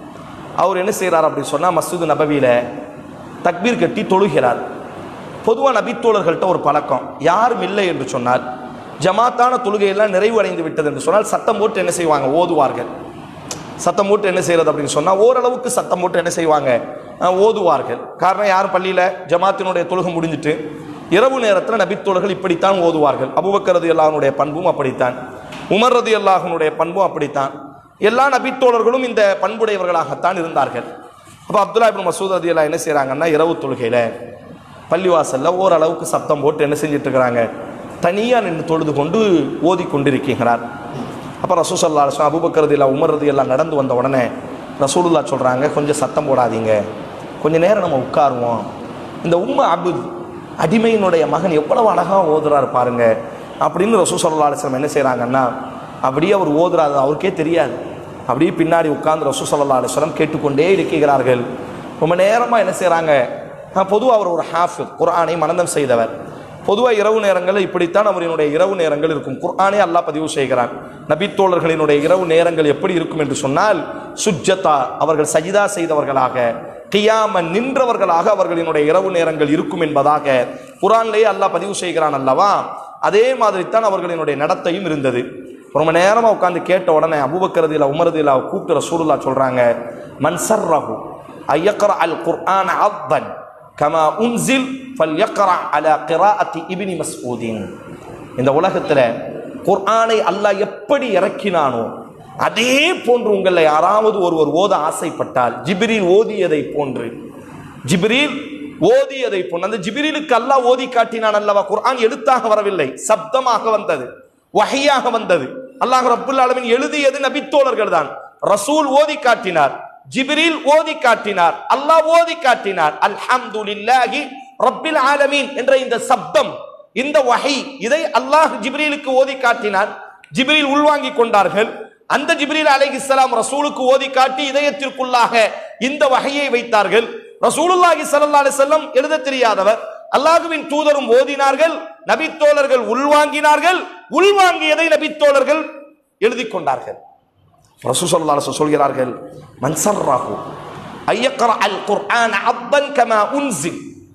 அவர் என்ன செய்கிறார் அப்படின்னு சொன்னால் மஸ்ஜித் நபவியில் தக்பீர் கட்டி தொழுகிறார் பொதுவாக நபித்தோழர்கள்ட்ட ஒரு பழக்கம் யாரும் இல்லை என்று சொன்னால் ஜமாத்தான தொழுகையெல்லாம் நிறைவடைந்து விட்டது என்று சொன்னால் சத்தம் போட்டு என்ன செய்வாங்க ஓதுவார்கள் சத்தம் போட்டு என்ன செய்கிறது அப்படின்னு சொன்னால் ஓரளவுக்கு சத்தம் போட்டு என்ன செய்வாங்க அஹ், ஓதுவார்கள் காரணம் யார் பள்ளியில் ஜமாத்தினுடைய தொழுகை முடிஞ்சிட்டு இரவு நேரத்தில் நபித்தோழர்கள் இப்படித்தான் ஓதுவார்கள் அபுபக்கரது எல்லாருடைய பண்பும் அப்படித்தான் உமர் ரதி அல்லாஹனுடைய பண்பும் அப்படித்தான் எல்லா நபித்தோழர்களும் இந்த பண்புடையவர்களாகத்தான் இருந்தார்கள் அப்போ அப்துல்லா இப்னு மசூத் ரதி அல்லா என்ன செய்கிறாங்கன்னா இரவு தொழுகையில் பள்ளிவாசலில் ஓரளவுக்கு சத்தம் போட்டு என்ன செஞ்சுட்டு இருக்கிறாங்க தனியாக நின்று தொழுது கொண்டு ஓதி கொண்டிருக்கிறார் அப்போ ரசூசல்லா அலுவலம் அபுபக்கரது இல்லை உமர்றது எல்லாம் நடந்து வந்த உடனே ரசூலுல்லா சொல்கிறாங்க கொஞ்சம் சத்தம் போடாதீங்க கொஞ்ச நேரம் நம்ம உட்காருவோம் இந்த உம்ம அபுத் அடிமையினுடைய மகன் எவ்வளவு அழகாக ஓதுறாரு பாருங்க அப்படின்னு ரசூ சல்லா அலுவலம் என்ன செய்கிறாங்கன்னா அப்படியே அவர் ஓதுறாரு அவருக்கே தெரியாது அப்படியே பின்னாடி உட்கார்ந்து ரசூ சல்லா அலுவலம் கேட்டுக்கொண்டே இருக்கிறார்கள் ரொம்ப நேரமாக என்ன செய்கிறாங்க பொதுவாக அவர் ஒரு ஹாஃபித் குர்ஆனை மனந்தம் செய்தவர் பொதுவாக இரவு நேரங்களில் இப்படித்தான் அவரினுடைய இரவு நேரங்கள் இருக்கும் குர்ஆனே அல்லாஹ் பதிவு செய்கிறான் நபித்தோழர்களினுடைய இரவு நேரங்கள் எப்படி இருக்கும் என்று சொன்னால் சுஜ்ஜத்தா அவர்கள் சஜிதா செய்தவர்களாக கியாம நின்றவர்களாக அவர்களினுடைய இரவு நேரங்கள் இருக்கும் என்பதாக குர்ஆன்லேயே அல்லாஹ் பதிவு செய்கிறான் அல்லவா அதே மாதிரி தான் அவர்களினுடைய நடத்தையும் இருந்தது ரொம்ப நேரமாக உட்காந்து கேட்ட உடனே அபுபக்கரதியில் உமரதில் கூப்பிட்டு ரசூலுல்லா சொல்கிறாங்க மன்சர் ரகு ஐயக்கர அல் குர்ஆன் அவ்வன் கமா உன்சில் ஃபல் யக்ரா அலா கிராஅத்தி இப்னி மஸ்ஊதின் இந்த உலகத்தில் குர்ஆனை அல்லாஹ் எப்படி இறக்கினானோ அதே போன்று உங்களை யாராவது ஒருவர் ஓத ஆசைப்பட்டால் ஜிப்ரீல் ஓதியதை போன்று ஜிப்ரீல் ஓதியதை போன்று அந்த ஜிப்ரீலுக்கு அல்லாஹ் ஓதி காட்டினான் அல்லவா குர்ஆன் எழுத்தாக வரவில்லை சப்தமாக வந்தது வஹையாக வந்தது அல்லாஹ் ரப்புல் ஆலமீன் எழுதியது நபித்தோழர்கள் தான் ரசூல் ஓதி காட்டினார் ஜிப்ரீல் ஓதி காட்டினார் அல்லாஹ் ஓதி காட்டினார் அல்ஹம்துலில்லாஹி ரப்பில் ஆலமீன் என்ற இந்த சப்தம் இந்த வஹை இதை அல்லாஹ் ஜிப்ரீலுக்கு ஓதி காட்டினார் ஜிப்ரீல் உள்வாங்கிக் கொண்டார்கள் அந்த ஜிப்ரீல் அலைஹிஸ்ஸலாம் ரசூலுக்கு ஓதி காட்டி இதயத்திற்குள்ளாக இந்த வகையை வைத்தார்கள் ரசூலுல்லாஹி ஸல்லல்லாஹு அலைஹி வஸல்லம் எழுத தெரியாதவர் அல்லாஹுவின் தூதரும் ஓதினார்கள் நபித்தோழர்கள் உள்வாங்கினார்கள் உள்வாங்கியதை நபித்தோழர்கள் எழுதி கொண்டார்கள் ரசூசல்லா சொல்கிறார்கள் மன்சர்ராஹு ஐயக்கர அல் குர்ஆன் அப்பன் கமா உன்சில்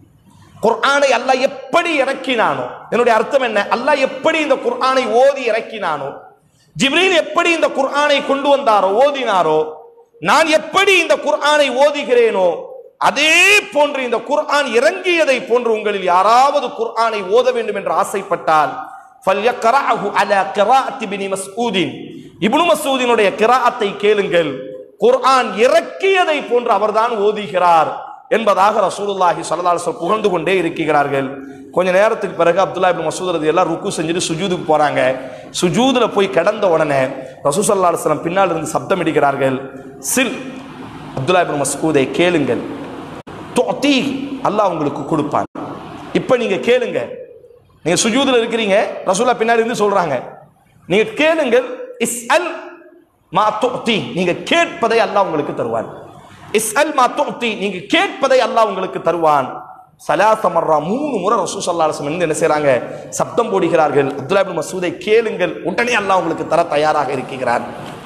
குர்ஆனை அல்லாஹ் எப்படி இறக்கினானோ என்னுடைய அர்த்தம் என்ன அல்லாஹ் எப்படி இந்த குர்ஆனை ஓதி இறக்கினானோ ஜிப்ரீல் எப்படி இந்த குர்ஆனை கொண்டு வந்தாரோ ஓதினாரோ நான் எப்படி இந்த குர்ஆனை ஓதுகிறேனோ அதே போன்று இந்த குர்ஆன் இறங்கியதை போன்று உங்களில் யாராவது குர்ஆனை ஓத வேண்டும் என்று ஆசைப்பட்டால் ஃபல்யக்ரஅஹு அலா கிராஅத்தி இப்னி மஸ்ஊதின் இப்னு மஸ்ஊதினுடைய கிராஅத்தை கேளுங்கள் குர்ஆன் இறக்கியதை போன்று அவர்தான் ஓதுகிறார் என்பதாக ரசூலுல்லாஹி ஸல்லல்லாஹு அலைஹி வஸல்லம் புகழ்ந்து கொண்டே இருக்கிறார்கள் கொஞ்ச நேரத்துக்கு பிறகு அப்துல்லா இப்னு மசூத் ரதி எல்லாம் ருக்கு செஞ்சுட்டு சுஜூதுக்கு போறாங்க சுஜூதுல போய் கிடந்த உடனே ரசூல் ஸல்லல்லாஹு அலைஹி வஸல்லம் பின்னால் இருந்து சப்தம் இடிக்கிறார்கள் சில் அப்துல்லா இப்னு மஸ்ஊதை கேளுங்கள் துஅத்தி அல்லாஹ் உங்களுக்கு கொடுப்பான் இப்போ நீங்க கேளுங்க நீங்க சுஜூதுல இருக்கிறீங்க ரசூலா பின்னாடி இருந்து சொல்றாங்க நீங்க கேளுங்கள் இஸ்அல் மா துஅத்தி நீங்க கேட்பதை அல்லாஹ் உங்களுக்கு தருவான் இஸ்அல் மா துஅத்தி நீங்க கேட்பதை அல்லாஹ் உங்களுக்கு தருவான் சலாச மர்ரா மூணு முறை ரசூல் ஸல்லல்லாஹு அலைஹி வஸல்லம் என்ன செய்றாங்க சப்தம் போடுகிறார்கள் அப்துல்லா இப்னு மசூதை கேளுங்கள் உடனே அல்லாஹ் உங்களுக்கு தர தயாராக இருக்கிறார்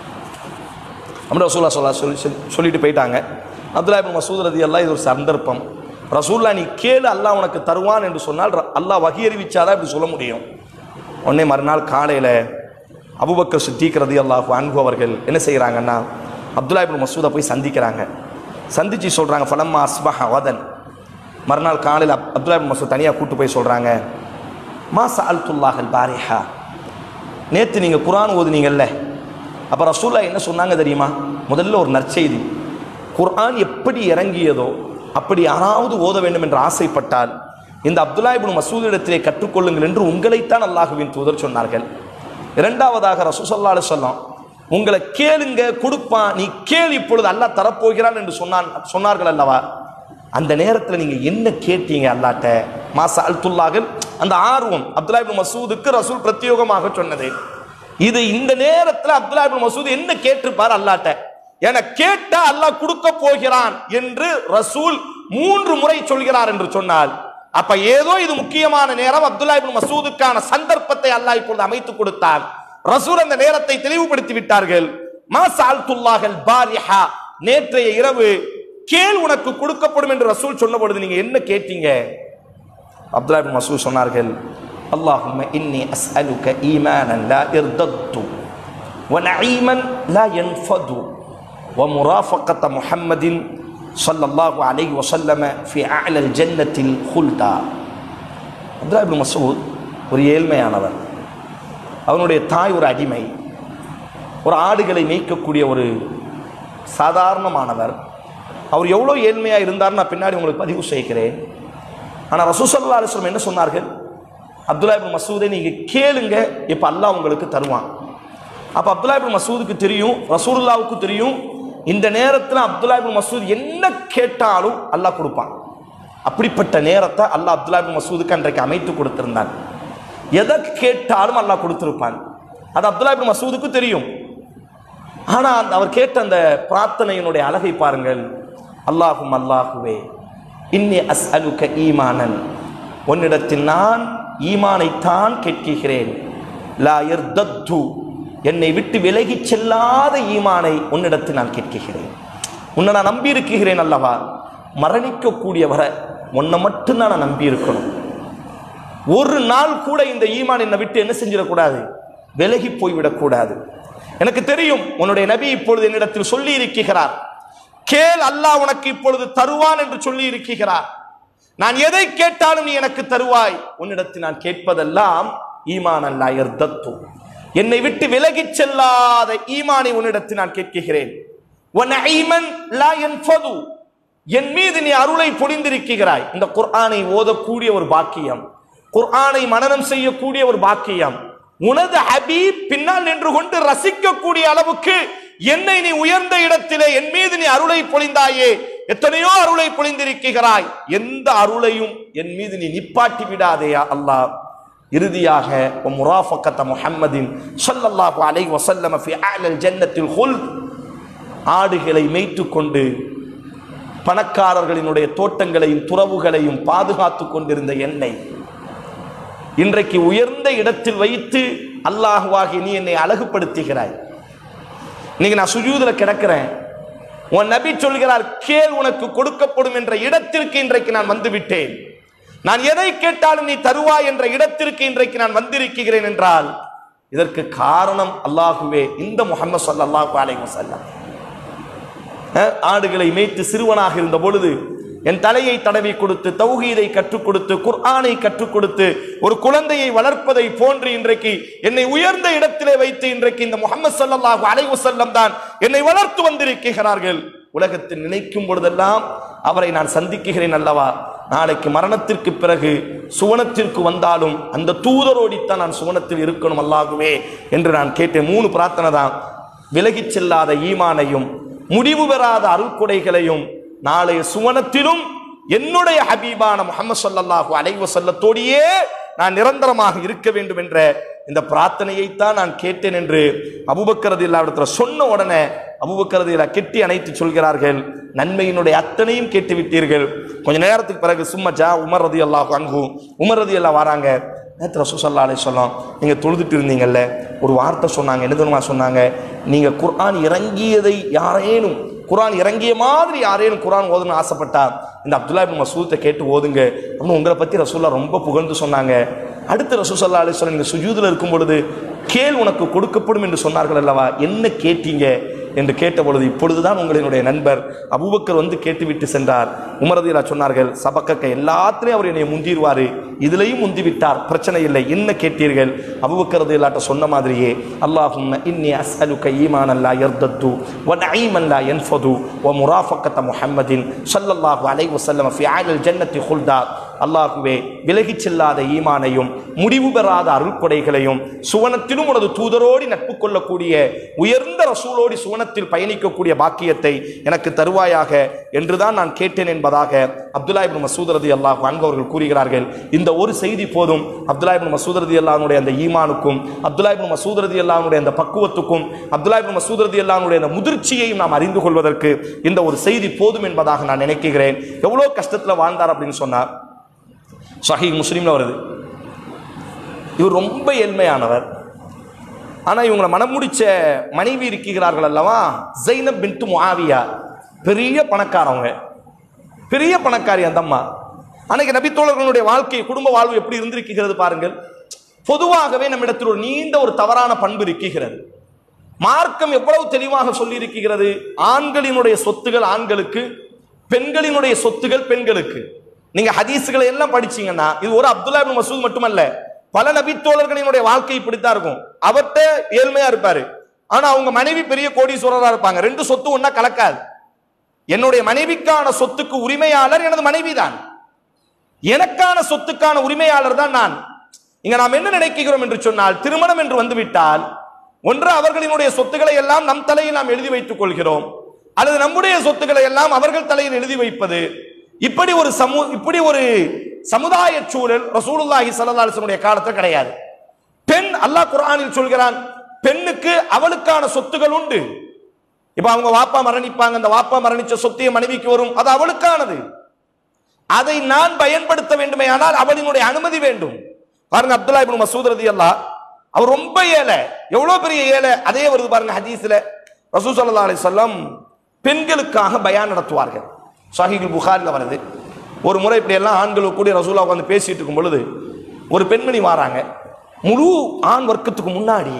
அப்படி ரசூல்லா சொல்லா சொல்லி சொல்லி- சொல்லிட்டு போயிட்டாங்க அப்துல்லா இப்னு மசூத் ரதி அல்லாஹ் இது ஒரு சந்தர்ப்பம் ரசூல்லா நீ கேளு அல்லாஹ் உனக்கு தருவான் என்று சொன்னால் ர- அல்லாஹ் வகி அறிவிச்சாதான் இப்படி சொல்ல முடியும் உடனே மறுநாள் காலையில் அபுபக்கர் சித்திக் ரதி அல்லாஹ் அன்பு அவர்கள் என்ன செய்கிறாங்கன்னா அப்துல்லா இப்னு மசூதை போய் சந்திக்கிறாங்க சந்திச்சு சொல்கிறாங்க ஃபலம்மா அஸ்பஹ வதன் மறுநாள் காலையில் அப் அப்துல்லா இப்னு மசூத் தனியாக கூட்டு போய் சொல்கிறாங்க மா சஅல்துல்லாஹல் பாரிஹா நேற்று நீங்கள் குர்ஆன் ஓதுனீங்கல்ல அப்போ ரசூல்லா என்ன சொன்னாங்க தெரியுமா முதல்ல ஒரு நற்செய்தி குர்ஆன் எப்படி இறங்கியதோ அப்படி யாராவது ஓத வேண்டும் என்று ஆசைப்பட்டால் இந்த அப்துல்லா இப்னு மசூதிடத்திலே கற்றுக்கொள்ளுங்கள் என்று உங்களைத்தான் அல்லாஹுவின் தூதர் சொன்னார்கள் இரண்டாவதாக ரசூசல்லா அலுவலம் உங்களை கேளுங்க கொடுப்பான் நீ கேள் இப்பொழுது அல்லாஹ் தரப்போகிறான் என்று சொன்னான் சொன்னார்கள் அல்லவா அந்த நேரத்தில் நீங்க என்ன கேட்டீங்க அல்லாட்ட மாசா அல்துல்லாஹல் அந்த ஆர்வம் அப்துல்லா இப்னு மசூதுக்கு ரசூல் பிரத்யோகமாக சொன்னது இது இந்த நேரத்தில் அப்துல்லா இப்னு மசூத் என்ன கேட்டிருப்பார் அல்லாட்ட என கேட்டா அல்லாஹ் கொடுக்க போகிறான் என்று ரசூல் மூன்று முறை சொல்கிறார் என்று சொன்னால் அப்ப ஏதோ இது முக்கியமான நேரம் அப்துல்லா இப்னு மசூதுக்கான சந்தர்ப்பத்தை அல்லாஹ் இப்பொழுது அமைத்து கொடுத்தார் ரசூல் அந்த நேரத்தை தெளிவுபடுத்தி விட்டார்கள் மா சால்துல்லாஹல் பாரிஹா நேற்றைய இரவு கேள் உனக்கு கொடுக்கப்படும் என்று ரசூல் சொன்ன பொழுது நீங்க என்ன கேட்டீங்க அப்துல்லா இப்னு மசூத் சொன்னார்கள் அல்லாஹும்ம இன்னி அஸ்அலுக ஈமானன் லா இர்தத்து ونعيما لا ينفد ومرافقة محمد صلى الله عليه وسلم في أعلى الجنة الخلدا அப்துல்லா இப்னு மசூத் ஒரு ஏழ்மையானவர் அவனுடைய தாய் ஒரு அடிமை ஒரு ஆடுகளை மேய்க்கக்கூடிய ஒரு சாதாரணமானவர் அவர் எவ்வளோ ஏழ்மையாக இருந்தார் நான் பின்னாடி உங்களுக்கு பதிவு செய்கிறேன் ஆனால் ரசூசல்லா அலிஸ்லம் என்ன சொன்னார்கள் அப்துல்லா இப்னு மசூதை நீங்கள் கேளுங்க இப்போ அல்லாஹ் உங்களுக்கு தருவான் அப்போ அப்துல்லா இப்னு மசூதுக்கு தெரியும் ரசூலுல்லாவுக்கு தெரியும் இந்த நேரத்தில் அப்துல்லா இப்னு மசூத் என்ன கேட்டாலும் அல்லாஹ் கொடுப்பான் அப்படிப்பட்ட நேரத்தை அல்லாஹ் அப்துல்லா இப்னு மசூதுக்கு அன்றைக்கு அமைத்து கொடுத்திருந்தான் எதை கேட்டாலும் அல்லாஹ் கொடுத்திருப்பான் அது அப்துல்லா இப்னு மசூதுக்கு தெரியும் ஆனால் அந்த அவர் கேட்ட அந்த பிரார்த்தனையினுடைய அழகை பாருங்கள் அல்லாஹும் அல்லாஹுவே இன்னி அஸ் அலுக்க ஈமானன் உன்னிடத்தில் நான் ஈமானைத்தான் கேட்கிறேன் லா இர்தத்து என்னை விட்டு விலகிச் செல்லாத ஈமானை உன்னிடத்தில் நான் கேட்கிறேன் உன்னை நான் நம்பி இருக்கிறேன் அல்லவா மரணிக்கக்கூடிய வரை உன்னை மட்டும் நான் நம்பி இருக்கணும் ஒரு நாள் கூட இந்த ஈமான் என்னை விட்டு என்ன செஞ்சிடக்கூடாது விலகி போய்விடக்கூடாது எனக்கு தெரியும் உன்னுடைய நபி இப்பொழுது என்னிடத்தில் சொல்லி இருக்கிறார் கேள் அல்லாஹ் உனக்கு இப்பொழுது தருவான் என்று சொல்லி இருக்கிறார் நான் எதை கேட்டாலும் நீ எனக்கு தருவாய் உன்னிடத்தில் நான் கேட்பதெல்லாம் ஈமான் அல்லாயர் தத்து என்னை விட்டு விலகிச் செல்லாத ஈமானை உன்னிடத்தில் நான் கேட்கிறேன் وَنَعِيمًا لَا يَنْفَضُ. என் மீது நீ அருளை பொழிந்திருக்கிறாய் இந்த குர்ஆனை ஓதக்கூடிய ஒரு பாக்கியம் குர்ஆனை மனனம் செய்யக்கூடிய ஒரு பாக்கியம் உனது ஹபீப் பின்னால் நின்று கொண்டு ரசிக்கக்கூடிய அளவுக்கு என்னை நீ உயர்ந்த இடத்திலே என் மீது நீ அருளை பொழிந்தாயே எத்தனையோ அருளை பொழிந்திருக்கிறாய் எந்த அருளையும் என் மீது நீ நிப்பாட்டி விடாதேயா அல்லாஹ் இறுதியாக முராஃபக்கத்த முஹம்மதின் ஸல்லல்லாஹு அலைஹி வஸல்லம் ஃபி அலல் ஜன்னத்தில் ஹுல்த் ஆடுகளை மேய்த்து கொண்டு பணக்காரர்களினுடைய தோட்டங்களையும் துறவுகளையும் பாதுகாத்து கொண்டிருந்த என்னை இன்றைக்கு உயர்ந்த இடத்தில் வைத்து அல்லாஹுவாகி நீ என்னை அழகுபடுத்துகிறாய் இன்னைக்கு நான் சுஜூதுல கிடக்கிறேன் உன் நபி சொல்கிறார் கேள் உனக்கு கொடுக்கப்படும் என்ற இடத்திற்கு இன்றைக்கு நான் வந்து விட்டேன் நான் எதை கேட்டாலும் நீ தருவாய் என்ற இடத்திற்கு இன்றைக்கு நான் வந்திருக்கிறேன் என்றால் இதற்கு காரணம் அல்லாஹுவே இந்த முகமது ஸல்லல்லாஹு அலைஹி வஸல்லம் அஹ், ஆடுகளை மேய்த்து சிறுவனாக இருந்த பொழுது என் தலையை தடவி கொடுத்து தௌஹீதை கற்றுக் கொடுத்து குர்ஆனை கற்றுக் கொடுத்து ஒரு குழந்தையை வளர்ப்பதை போன்று இன்றைக்கு என்னை உயர்ந்த இடத்திலே வைத்து இன்றைக்கு இந்த முகமது ஸல்லல்லாஹு அலைஹி வஸல்லம் தான் என்னை வளர்த்து வந்திருக்கிறார்கள் உலகத்தில் நினைக்கும் பொழுதெல்லாம் அவரை நான் சந்திக்கிறேன் அல்லவா நாளைக்கு மரணத்திற்கு பிறகு சுவனத்திற்கு வந்தாலும் அந்த தூதரோடித்தான் நான் சுவனத்தில் இருக்கணும் அல்லாகுமே என்று நான் கேட்டேன் மூணு பிரார்த்தனை தான் விலகிச் செல்லாத ஈமானையும் முடிவு பெறாத அருள்கொடைகளையும் நாளைய சுவனத்திலும் என்னுடைய ஹபீபான முகமது ஸல்லல்லாஹு அலைஹி வஸல்லத்தோடையே நான் நிரந்தரமாக இருக்க வேண்டும் என்ற இந்த பிரார்த்தனையைத்தான் நான் கேட்டேன் என்று அபுபக்கரது இல்லாவிடத்துல சொன்ன உடனே அபுபக்கரது இல்லா கெட்டி அணைத்து சொல்கிறார்கள் நன்மையினுடைய அத்தனையும் கேட்டு விட்டீர்கள் கொஞ்ச நேரத்துக்கு பிறகு சும்மா ஜா உமர் ரதி அல்லாஹ் அங்கு உமர் ரதி எல்லாம் வராங்க நேற்று ரசூசல்லா அலை சொல்லம் நீங்கள் தொழுதுட்டு இருந்தீங்கல்ல ஒரு வார்த்தை சொன்னாங்க என்ன தெரியுமா சொன்னாங்க நீங்கள் குர்ஆன் இறங்கியதை யாரேனும் குர்ஆன் இறங்கிய மாதிரி யாரேனும் குர்ஆன் ஓதணும்னு ஆசைப்பட்டா இந்த அப்துல்லா இப்னு மசூத்தை கேட்டு ஓதுங்க அப்படின்னு உங்களை பற்றி ரசூல்லா ரொம்ப புகழ்ந்து சொன்னாங்க அடுத்து ரசூசல்லா அலை சொல்ல நீங்கள் சுஜூதில் இருக்கும் பொழுது கேள் உனக்கு கொடுக்கப்படும் என்று சொன்னார்கள் அல்லவா என்ன கேட்டீங்க என்று கேட்ட பொழுது இப்பொழுதுதான் உங்களினுடைய நண்பர் அபூபக்கர் வந்து கேட்டுவிட்டு சென்றார் உமரதிலா சொன்னார்கள் சபக்கக்க எல்லாத்திலையும் அவர் என்னை முந்திடுவாரு இதுலையும் முந்தி விட்டார் பிரச்சனை இல்லை என்ன கேட்டீர்கள் அபூபக்கர் இல்லாட்ட சொன்ன மாதிரியே அல்லாஹும்ம இன்னி அஸ்அலுக ஈமானன் லா யர்தத்து வ நஈமன் லா யன்ஃபது வ முராஃபக்கத்த முஹம்மதின் ஸல்லல்லாஹு அலைஹி வஸல்லம் ஃபி ஆலில் ஜன்னத்தி ஹுல்தா அல்லாஹுவே விலகிச் செல்லாத ஈமானையும் முடிவு பெறாத அருள்கொடைகளையும் சுவனத்தில் சுவனத்திலும் உனது தூதரோடி நட்பு கொள்ளக்கூடிய உயர்ந்த ரசூலோடி சுவனத்தில் பயணிக்கக்கூடிய பாக்கியத்தை எனக்கு தருவாயாக என்றுதான் நான் கேட்டேன் என்பதாக அப்துல்லா இப்னு மசூத் ரதி அல்லாஹ் அவர்கள் கூறுகிறார்கள் இந்த ஒரு செய்தி போதும் அப்துல்லா இப்னு மசூத் ரதி அல்லாஹ்வுடைய அந்த ஈமானுக்கும் அப்துல்லா இப்னு மசூத் ரதி அல்லாஹ்வுடைய அந்த பக்குவத்துக்கும் அப்துல்லா இப்னு மசூத் ரதி அல்லாஹ்வுடைய அந்த முதிர்ச்சியையும் நாம் அறிந்து கொள்வதற்கு இந்த ஒரு செய்தி போதும் என்பதாக நான் நினைக்கிறேன் எவ்வளோ கஷ்டத்தில் வாழ்ந்தார் அப்படின்னு சொன்னார் சஹீஹ் முஸ்லீம்ல வருது இவர் ரொம்ப ஏழ்மையானவர் ஆனா இவங்களை மனம் முடிச்ச மனைவி இருக்கிறார்கள் அல்லவா ஜைனப் பின்து முஆவியா பெரிய பணக்காரவங்க பெரிய பணக்காரி அந்த அம்மா அன்னைக்கு நபித்தோழர்களுடைய வாழ்க்கை குடும்ப வாழ்வு எப்படி இருந்திருக்கிறது பாருங்கள் பொதுவாகவே நம்மிடத்தில் ஒரு நீண்ட ஒரு தவறான பண்பு இருக்கிறது மார்க்கம் எவ்வளவு தெளிவாக சொல்லி இருக்கிறது ஆண்களினுடைய சொத்துகள் ஆண்களுக்கு பெண்களினுடைய சொத்துகள் பெண்களுக்கு நீங்க ஹதீஸுகளை எல்லாம் படிச்சீங்கன்னா இது ஒரு அப்துல்லா இப்னு மசூத் மட்டுமல்ல பல நபித்தோழர்களினுடைய வாழ்க்கை இப்படித்தான் இருக்கும் அவர்கிட்ட ஏழ்மையா இருப்பாரு ஆனா அவங்க மனைவி பெரிய கோடீஸ்வரரா இருப்பாங்க ரெண்டு சொத்து ஒன்னா கலக்காது என்னுடைய மனைவிக்கான சொத்துக்கு உரிமையாளர் எனது மனைவிதான் எனக்கான சொத்துக்கான உரிமையாளர் தான் நான் இங்க நாம் என்ன நினைக்கிறோம் என்று சொன்னால் திருமணம் என்று வந்துவிட்டால் ஒன்று அவர்களினுடைய சொத்துக்களை எல்லாம் நம் தலையில் நாம் எழுதி வைத்துக் கொள்கிறோம் அல்லது நம்முடைய சொத்துக்களை எல்லாம் அவர்கள் தலையில் எழுதி வைப்பது இப்படி ஒரு சமூ இப்படி ஒரு சமுதாய சூழல் ரசூலுல்லாஹி ஸல்லல்லாஹு அலைஹி வஸல்லம் காலத்தில் கிடையாது பெண் அல்லாஹ் குர்ஆனில் சொல்கிறான் பெண்ணுக்கு அவளுக்கான சொத்துகள் உண்டு இப்ப அவங்க வாப்பா மரணிப்பாங்க அந்த வாப்பா மரணிச்ச சொத்திய மனைவிக்கு வரும் அது அவளுக்கானது அதை நான் பயன்படுத்த வேண்டுமே ஆனால் அவளினுடைய அனுமதி வேண்டும் பாருங்க அப்துல்லா இப்னு மசூத் ரலியல்லாஹ் அவர் ரொம்ப ஏழை எவ்வளவு பெரிய ஏழை அதே வருது பாருங்க ஹதீஸ்ல ரசூல் ஸல்லல்லாஹு அலைஹி வஸல்லம் பெண்களுக்காக பயான் நடத்துவார்கள் சஹீஹுல் புகாரில் வருது ஒரு முறை இப்படி எல்லாம் ஆண்கள் கூடி ரசூலா உட்காந்து பேசிட்டு இருக்கும் பொழுது ஒரு பெண்மணி வராங்க முழு ஆண் வர்க்கத்துக்கு முன்னாடி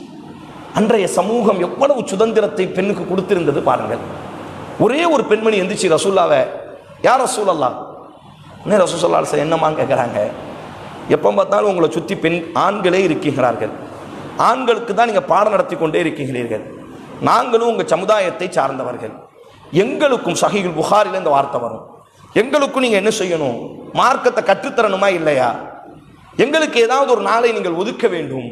அன்றைய சமூகம் எவ்வளவு சுதந்திரத்தை பெண்ணுக்கு கொடுத்திருந்தது பாருங்கள் ஒரே ஒரு பெண்மணி எந்திரிச்சு ரசூல்லாவை யார் ரசூலல்லா என்ன ரசூசல்லா சார் என்னமான்னு கேட்குறாங்க எப்போ பார்த்தாலும் உங்களை சுற்றி பெண் ஆண்களே இருக்கிறார்கள் ஆண்களுக்கு தான் நீங்கள் பாடம் நடத்தி கொண்டே இருக்கிறீர்கள் நாங்களும் உங்கள் சமுதாயத்தை சார்ந்தவர்கள் எங்களுக்கும் சஹீகுல் புகாரில் இந்த வார்த்தை வரும் எங்களுக்கும் நீங்கள் என்ன செய்யணும் மார்க்கத்தை கற்றுத்தரணுமா இல்லையா எங்களுக்கு ஏதாவது ஒரு நாளை நீங்கள் ஒதுக்க வேண்டும்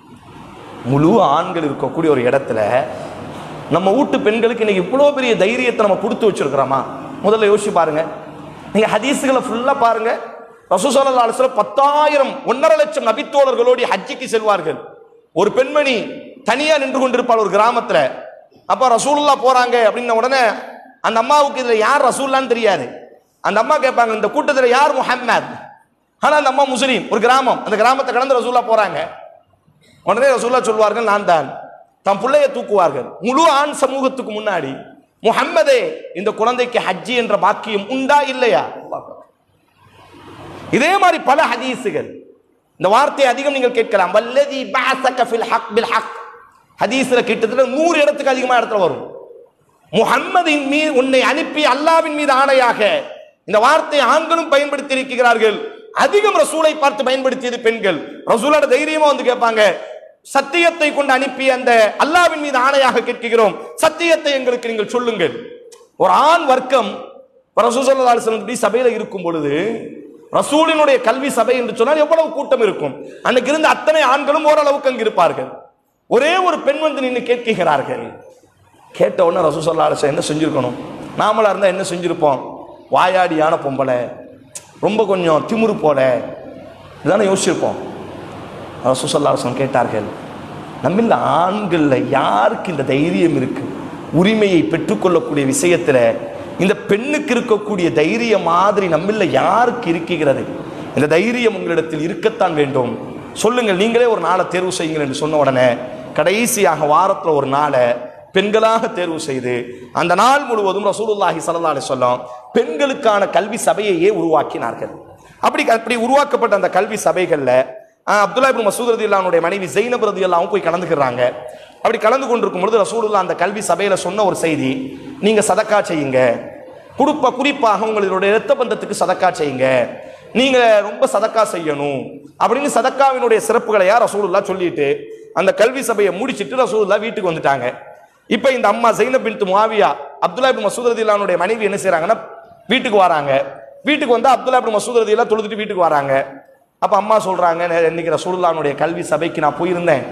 முழு ஆண்கள் இருக்கக்கூடிய ஒரு இடத்துல நம்ம வீட்டு பெண்களுக்கு இன்னைக்கு இவ்வளோ பெரிய தைரியத்தை நம்ம கொடுத்து வச்சிருக்கிறோமா முதல்ல யோசிச்சு பாருங்க நீங்க ஹதீஸுகளை ஃபுல்லா பாருங்க ரசூசல்லா அலுவலம் பத்தாயிரம் ஒன்னரை லட்சம் நபித்தோழர்களோடு ஹஜ்ஜிக்கு செல்வார்கள் ஒரு பெண்மணி தனியா நின்று கொண்டிருப்பாள் ஒரு கிராமத்துல அப்ப ரசூலுல்லா போறாங்க அப்படின்ன உடனே அந்த அம்மாவுக்கு இதுல யார் ரசூல்லான்னு தெரியாது அந்த அம்மா கேட்பாங்க இந்த கூட்டத்துல யார் முஹம்மத் ஆனா அந்த அம்மா முஸ்லீம் ஒரு கிராமம் அந்த கிராமத்தை கடந்து ரசூல்லா போறாங்க உடனே ரசூல்லா சொல்வார்கள் நான் தான் தம் பிள்ளைய தூக்குவார்கள் முழு ஆண் சமூகத்துக்கு முன்னாடி முஹம்மதே இந்த குழந்தைக்கு ஹஜ்ஜி என்ற பாக்கியம் உண்டா இல்லையா இதே மாதிரி பல ஹதீஸுகள் இந்த வார்த்தையை அதிகம் நீங்கள் கேட்கலாம் வல்லதி பஅஸக ஃபில் ஹக் பில் ஹக் ஹதீஸ்ல கிட்டத்தட்ட நூறு இடத்துக்கு அதிகமாக இடத்துல வரும் முஹம்மதின் மீது உன்னை அனுப்பி அல்லாவின் மீது ஆணையாக இந்த வார்த்தையை ஆண்களும் பயன்படுத்தி இருக்கிறார்கள் அதிகம் ரசூலை பார்த்து பயன்படுத்தியது பெண்கள் ரசூலோட தைரியமா வந்து கேட்பாங்க சத்தியத்தை கொண்டு அனுப்பி அந்த அல்லாவின் மீது ஆணையாக கேட்கிறோம் சத்தியத்தை எங்களுக்கு நீங்கள் சொல்லுங்கள் ஒரு ஆண் வர்க்கம் ரசூசல்லாஸ்லம் சபையில இருக்கும் பொழுது ரசூலினுடைய கல்வி சபை என்று சொன்னால் எவ்வளவு கூட்டம் இருக்கும் அன்னைக்கு இருந்த அத்தனை ஆண்களும் ஓரளவுக்கு அங்கு இருப்பார்கள் ஒரே ஒரு பெண் வந்து நின்று கேட்கிறார்கள் கேட்ட உடனே ரசூசல்லா அலிஸ்லாம் என்ன செஞ்சிருக்கணும் நாமளா இருந்தா என்ன செஞ்சிருப்போம் வாயாடியான பொம்பளை ரொம்ப கொஞ்சம் திமிரு போல இதானே யோசிச்சிருப்போம் ரசூசல்லாசன் கேட்டார்கள் நம்மில் ஆண்களில் யாருக்கு இந்த தைரியம் இருக்கு உரிமையை பெற்றுக்கொள்ளக்கூடிய விஷயத்தில் இந்த பெண்ணுக்கு இருக்கக்கூடிய தைரியம் மாதிரி நம்மில் யாருக்கு இருக்கிறது இந்த தைரியம் உங்களிடத்தில் இருக்கத்தான் வேண்டும் சொல்லுங்கள் நீங்களே ஒரு நாளை தேர்வு செய்யுங்கள் என்று சொன்ன உடனே கடைசியாக வாரத்தில் ஒரு நாளை பெண்களாக தேர்வு செய்து அந்த நாள் முழுவதும் ரசூலுல்லாஹி ஸல்லல்லாஹு அலைஹி வஸல்லம் பெண்களுக்கான கல்வி சபையையே உருவாக்கினார்கள் அப்படி அப்படி உருவாக்கப்பட்ட அந்த கல்வி சபைகள்ல ஆஹ், அப்துல்லா இப்னு மசூத் ரதியுல்லானுடைய மனைவி ஜெயினப் ரதியுல்லாவும் போய் கலந்துக்கிறாங்க அப்படி கலந்து கொண்டிருக்கும் பொழுது ரசூலுல்லாஹ் அந்த கல்வி சபையில சொன்ன ஒரு செய்தி நீங்க சதக்கா செய்யுங்க குடுப்ப குறிப்பாக உங்களுடைய இரத்த பந்தத்துக்கு சதக்கா செய்யுங்க நீங்க ரொம்ப சதக்கா செய்யணும் அப்படின்னு சதக்காவினுடைய சிறப்புகளை யார் ரசூலுல்லா சொல்லிட்டு அந்த கல்வி சபையை முடிச்சிட்டு ரசூலுல்லா வீட்டுக்கு வந்துட்டாங்க இப்போ இந்த அம்மா ஜெயினப் பின்த் முஆவியா அப்துல்லா இப்னு மசூத் ரதியுல்லானுடைய மனைவி என்ன செய்றாங்கன்னா வீட்டுக்கு வராங்க வீட்டுக்கு வந்து அப்துல்லா இப்னு மசூத் ரதியுல்லா தொழுதுட்டு வீட்டுக்கு வராங்க அப்ப அம்மா சொல்றாங்க "நே- இன்னைக்கு ரசூலுல்லானுடைய கல்வி சபைக்கு நான் போயிருந்தேன்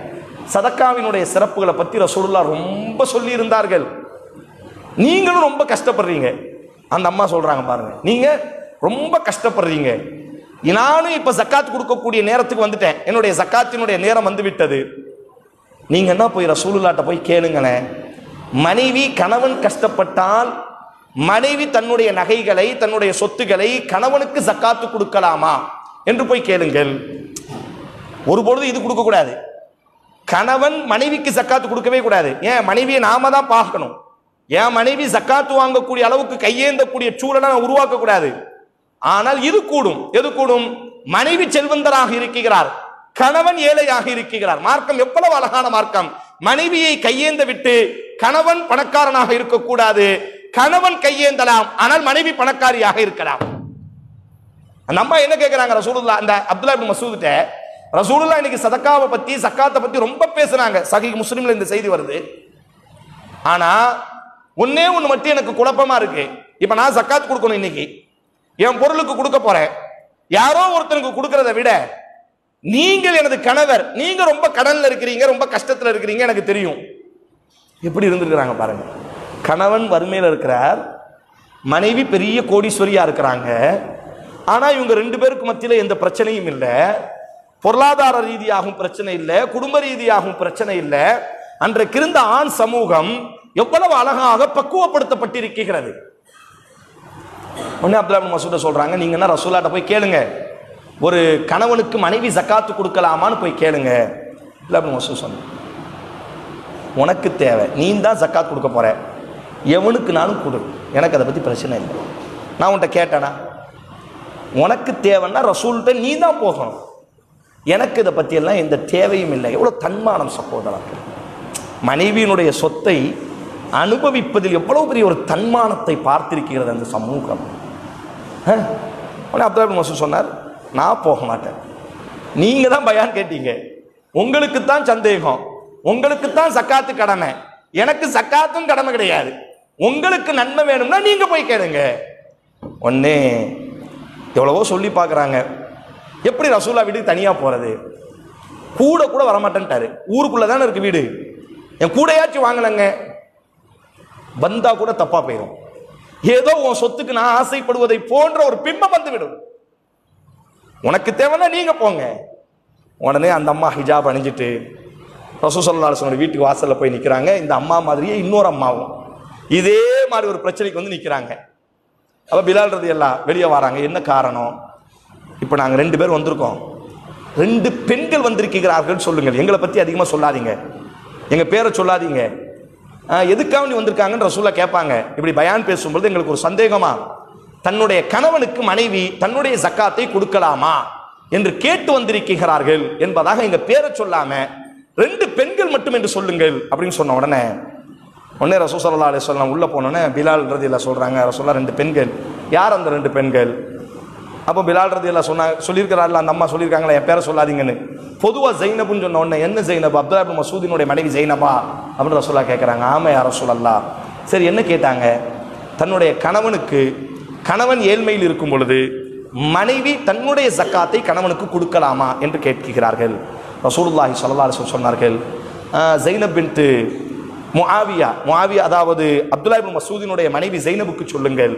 சதக்காவினுடைய சிறப்புகளை பத்தி ரசூலுல்லா ரொம்ப சொல்லி இருந்தார்கள் நீங்களும் ரொம்ப கஷ்டப்படுறீங்க அந்த அம்மா சொல்றாங்க பாருங்க நீங்க ரொம்ப கஷ்டப்படுறீங்க நானும் இப்ப ஜக்காத் கொடுக்கக்கூடிய நேரத்துக்கு வந்துட்டேன் என்னுடைய ஜக்காத்தினுடைய நேரம் வந்து விட்டது நீங்க என்ன போய் ரசூலுல்லாட்ட போய் கேளுங்களேன் மனைவி கணவன் கஷ்டப்பட்டால் மனைவி தன்னுடைய நகைகளை தன்னுடைய சொத்துக்களை கணவனுக்கு ஜக்காத்து கொடுக்கலாமா என்று போய் கேளுங்கள் ஒருபொழுது இது கொடுக்க கூடாது கணவன் மனைவிக்கு ஜக்காத்து கொடுக்கவே கூடாது ஏன் மனைவியை நாம தான் பார்க்கணும் என் மனைவி ஜக்காத்து வாங்கக்கூடிய அளவுக்கு கையேந்தக்கூடிய சூழலை நான் உருவாக்க கூடாது ஆனால் இது கூடும் எது கூடும் மனைவி செல்வந்தராக இருக்கிறார் கணவன் ஏழையாக இருக்கிறார் மார்க்கம் எவ்வளவு அழகான மார்க்கம் மனைவியை கையேந்த விட்டு கணவன் பணக்காரனாக இருக்கக்கூடாது கணவன் கையேந்தலாம் ஆனால் மனைவி பணக்காரியாக இருக்கலாம் அந்த அம்மா என்ன கேட்கிறாங்க ரசூலுல்லா அந்த அப்துல்லா இப்னு மசூதுட்ட ரசூலுல்லா இன்னைக்கு சதக்காவை பத்தி சக்காத்தை பத்தி ரொம்ப பேசுனாங்க சஹி முஸ்லிம்ல இந்த செய்தி வருது ஆனா ஒன்னே ஒண்ணு மட்டும் எனக்கு குழப்பமா இருக்கு இப்ப நான் சக்காத் கொடுக்கணும் இன்னைக்கு என் பொருளுக்கு கொடுக்க போறேன் யாரோ ஒருத்தனுக்கு கொடுக்கறத விட நீங்கள் எனது கணவர் நீங்க ரொம்ப கடன்ல இருக்கிறீங்க ரொம்ப கஷ்டத்துல இருக்கிறீங்க எனக்கு தெரியும் எப்படி இருந்திருக்கிறாங்க பாருங்க கணவன் வறுமையில இருக்கிறார் மனைவி பெரிய கோடீஸ்வரியா இருக்கிறாங்க ஆனா இவங்க ரெண்டு பேருக்கு மத்தியில எந்த பிரச்சனையும் இல்லை பொருளாதார ரீதியாகவும் பிரச்சனை இல்லை குடும்ப ரீதியாகவும் பிரச்சனை இல்லை அன்றைக்கு இருந்த ஆண் சமூகம் எவ்வளவு அழகாக பக்குவப்படுத்தப்பட்டிருக்கிறது உடனே அப்துல்லா மசூட சொல்றாங்க நீங்க என்ன ரசூலாட்ட போய் கேளுங்க ஒரு கணவனுக்கு மனைவி ஜக்காத்து கொடுக்கலாமான்னு போய் கேளுங்க அப்துல்லா மசூத் சொன்ன உனக்கு தேவை நீ தான் ஜக்காத் கொடுக்க போற எவனுக்கு நானும் கொடு எனக்கு அதை பத்தி பிரச்சனை இல்லை நான் உன்கிட்ட கேட்டேனா உனக்கு தேவைன்னா ரசூல்கிட்ட நீ தான் போகணும் எனக்கு இதை பற்றியெல்லாம் எந்த தேவையும் இல்லை எவ்வளோ தன்மானம் சகோதரன் மனைவியினுடைய சொத்தை அனுபவிப்பதில் எவ்வளவு பெரிய ஒரு தன்மானத்தை பார்த்திருக்கிறது அந்த சமூகம் அஹ், உடனே அப்துல்லா மசூத் சொன்னார் நான் போக மாட்டேன் நீங்க தான் பயான் கேட்டீங்க உங்களுக்கு தான் சந்தேகம் உங்களுக்கு தான் சக்காத்து கடமை எனக்கு சக்காத்தும் கடமை கிடையாது உங்களுக்கு நன்மை வேணும்னா நீங்க போய் கேளுங்க ஒன்னே எவ்வளவோ சொல்லி பார்க்குறாங்க எப்படி ரசூலா வீட்டுக்கு தனியா போறது கூட கூட வரமாட்டேன்ட்டாரு ஊருக்குள்ள தானே இருக்கு வீடு என் கூடையாச்சும் வாங்கினங்க வந்தா கூட தப்பா போயிடும் ஏதோ உன் சொத்துக்கு நான் ஆசைப்படுவதை போன்ற ஒரு பிம்பம் வந்து விடும் உனக்கு தேவைன்னா நீங்க போங்க உடனே அந்த அம்மா ஹிஜாப் அணிஞ்சிட்டு ரசூசல்லாசனோட வீட்டுக்கு வாசல்ல போய் நிக்கிறாங்க இந்த அம்மா மாதிரியே இன்னொரு அம்மாவும் இதே மாதிரி ஒரு பிரச்சனைக்கு வந்து நிக்கிறாங்க அப்ப பிலால் ரதி எல்லாம் வெளியே வராங்க என்ன காரணம் இப்போ நாங்கள் ரெண்டு பேர் வந்திருக்கோம் ரெண்டு பெண்கள் வந்திருக்கிறார்கள் சொல்லுங்கள் எங்களை பத்தி அதிகமாக சொல்லாதீங்க எங்க பேரை சொல்லாதீங்க ஆ, எதுக்காக நீ வந்திருக்காங்கன்னு ரசூலா கேட்பாங்க இப்படி பயான் பேசும்பொழுது எங்களுக்கு ஒரு சந்தேகமா தன்னுடைய கணவனுக்கு மனைவி தன்னுடைய ஜக்காத்தை கொடுக்கலாமா என்று கேட்டு வந்திருக்கிறார்கள் என்பதாக எங்க பேரை சொல்லாம ரெண்டு பெண்கள் மட்டும் என்று சொல்லுங்கள் அப்படின்னு சொன்ன உடனே உடனே ரசூ சல்லா அலி சொல்லலாம் உள்ள போனோடனே பிலால் ரதியில் சொல்றாங்க ரசூல்லா ரெண்டு பெண்கள் யார் அந்த ரெண்டு பெண்கள் அப்போ பிலால் ரதியில் சொன்னாங்க சொல்லியிருக்கிறார்கள் அந்த அம்மா சொல்லியிருக்காங்களே என் பேரை சொல்லாதீங்கன்னு பொதுவாக ஜைனபுன்னு சொன்ன உடனே என்ன ஜைனபா அப்துல்லா இப்னு மசூதினுடைய மனைவி ஜைனபா அப்படின்னு ரசூலா கேட்குறாங்க ஆமா யார் ரசூலல்லா சரி என்ன கேட்டாங்க தன்னுடைய கணவனுக்கு கணவன் ஏழ்மையில் இருக்கும் பொழுது மனைவி தன்னுடைய ஜக்காத்தை கணவனுக்கு கொடுக்கலாமா என்று கேட்கிறார்கள் ரசூலுல்லாஹி ஸல்லல்லாஹு அலைஹி வஸல்லம் சொன்னார்கள் "ஆஹ், ஜைனப் பின்ட்டு முஆவியா முஆவியா அதாவது அப்துல்லா இப்னு மசூதினுடைய மனைவி ஜைனபுக்கு சொல்லுங்கள்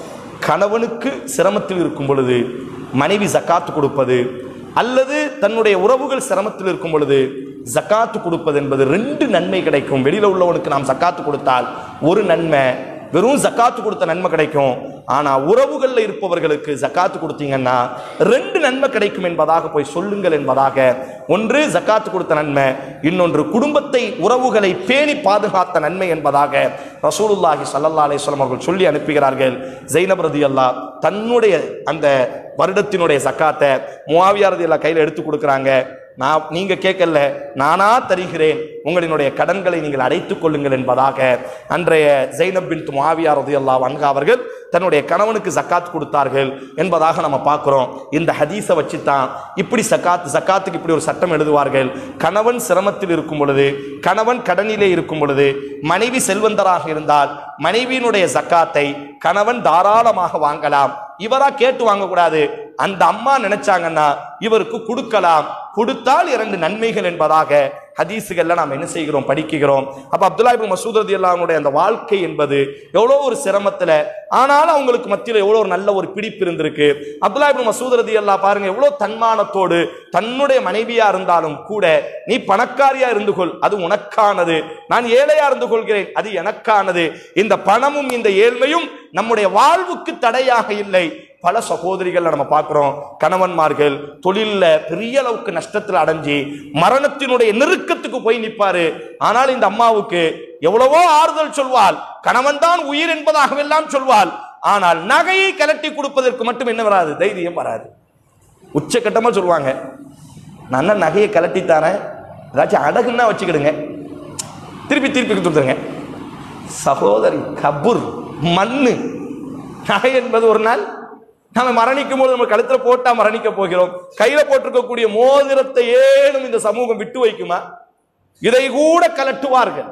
கணவனுக்கு சிரமத்தில் இருக்கும் பொழுது மனைவி ஜக்காத்து கொடுப்பது அல்லது தன்னுடைய உறவுகள் சிரமத்தில் இருக்கும் பொழுது ஜக்காத்து கொடுப்பது என்பது ரெண்டு நன்மை கிடைக்கும் வெளியில உள்ளவனுக்கு நாம் ஜக்காத்து கொடுத்தால் ஒரு நன்மை வெறும் ஜக்காத்து கொடுத்த நன்மை கிடைக்கும் ஆனா உறவுகள்ல இருப்பவர்களுக்கு ஜக்காத்து கொடுத்தீங்கன்னா ரெண்டு நன்மை கிடைக்கும் என்பதாக போய் சொல்லுங்கள் என்பதாக ஒன்று ஜக்காத்து கொடுத்த நன்மை இன்னொன்று குடும்பத்தை உறவுகளை பேணி பாதுகாத்த நன்மை என்பதாக ரசூலுல்லாஹி ஸல்லல்லாஹு அலைஹி வஸல்லம் அவர்கள் சொல்லி அனுப்புகிறார்கள் ஜைனப் ரதியல்லாஹ் தன்னுடைய அந்த வருடத்தினுடைய ஜக்காத்தை முஆவியா ரதியல்லாஹ் கையில் எடுத்து கொடுக்குறாங்க நான் நீங்க கேட்கல நானா தருகிறேன் உங்களினுடைய கடன்களை நீங்கள் அடைத்துக் கொள்ளுங்கள் என்பதாக அன்றைய ஜைனப் பின் முஆவியா ரதியல்லாஹு அன்ஹா அவர்கள் தன்னுடைய கணவனுக்கு ஜக்காத் கொடுத்தார்கள் என்பதாக நம்ம பார்க்கிறோம் இந்த ஹதீஸை வச்சு தான் இப்படி சக்காத் ஜக்காத்துக்கு இப்படி ஒரு சட்டம் எழுதுவார்கள் கணவன் சிரமத்தில் இருக்கும் பொழுது கணவன் கடனிலே இருக்கும் பொழுது மனைவி செல்வந்தராக இருந்தால் மனைவியினுடைய ஜக்காத்தை கணவன் தாராளமாக வாங்கலாம் இவரா கேட்டு வாங்கக்கூடாது அந்த அம்மா நினைச்சாங்கன்னா இவருக்கு கொடுக்கலாம் கொடுத்தால் இரண்டு நன்மைகள் என்பதாக ஹதீஸுகள்ல நாம் என்ன செய்கிறோம் படிக்கிறோம் அப்ப அப்துல்லா இப்னு மசூத் ரதியல்லாஹுடைய அந்த வாழ்க்கை என்பது எவ்வளோ ஒரு சிரமத்துல ஆனாலும் அவங்களுக்கு மத்தியில் எவ்வளோ ஒரு நல்ல ஒரு பிடிப்பு இருந்திருக்கு அப்துல்லா இப்னு மசூத் ரதியல்லாஹ் பாருங்க எவ்வளோ தன்மானத்தோடு தன்னுடைய மனைவியா இருந்தாலும் கூட நீ பணக்காரியா இருந்து கொள் அது உனக்கானது நான் ஏழையா இருந்து கொள்கிறேன் அது எனக்கானது இந்த பணமும் இந்த ஏழ்மையும் நம்முடைய வாழ்வுக்கு தடையாக இல்லை பல சகோதரிகள் நம்ம பார்க்கிறோம் கணவன்மார்கள் தொழில்ல பெரிய அளவுக்கு நஷ்டத்தில் அடைஞ்சு மரணத்தினுடைய நெருக்கத்துக்கு போய் நிப்பாரு ஆனால் இந்த அம்மாவுக்கு எவ்வளவோ ஆறுதல் சொல்வாள் கணவன் தான் உயிர் என்பதாகவெல்லாம் சொல்வாள் ஆனால் நகையை கலட்டி கொடுப்பதற்கு மட்டும் என்ன வராது தைரியம் வராது உச்சக்கட்டமா சொல்லுவாங்க நான் என்ன நகையை கலட்டி தரேன் ஏதாச்சும் அடகுன்னா வச்சுக்கிடுங்க திருப்பி திருப்பி கொடுத்துருங்க சகோதரி கபூர் மண்ணு நகை என்பது ஒரு நாள் நாம மரணிக்கும் போது நம்ம கழுத்துல போட்டா மரணிக்க போகிறோம் கையில போட்டிருக்கக்கூடிய மோதிரத்தை ஏனும் இந்த சமூகம் விட்டு வைக்குமா இதை கூட கலட்டுவார்கள்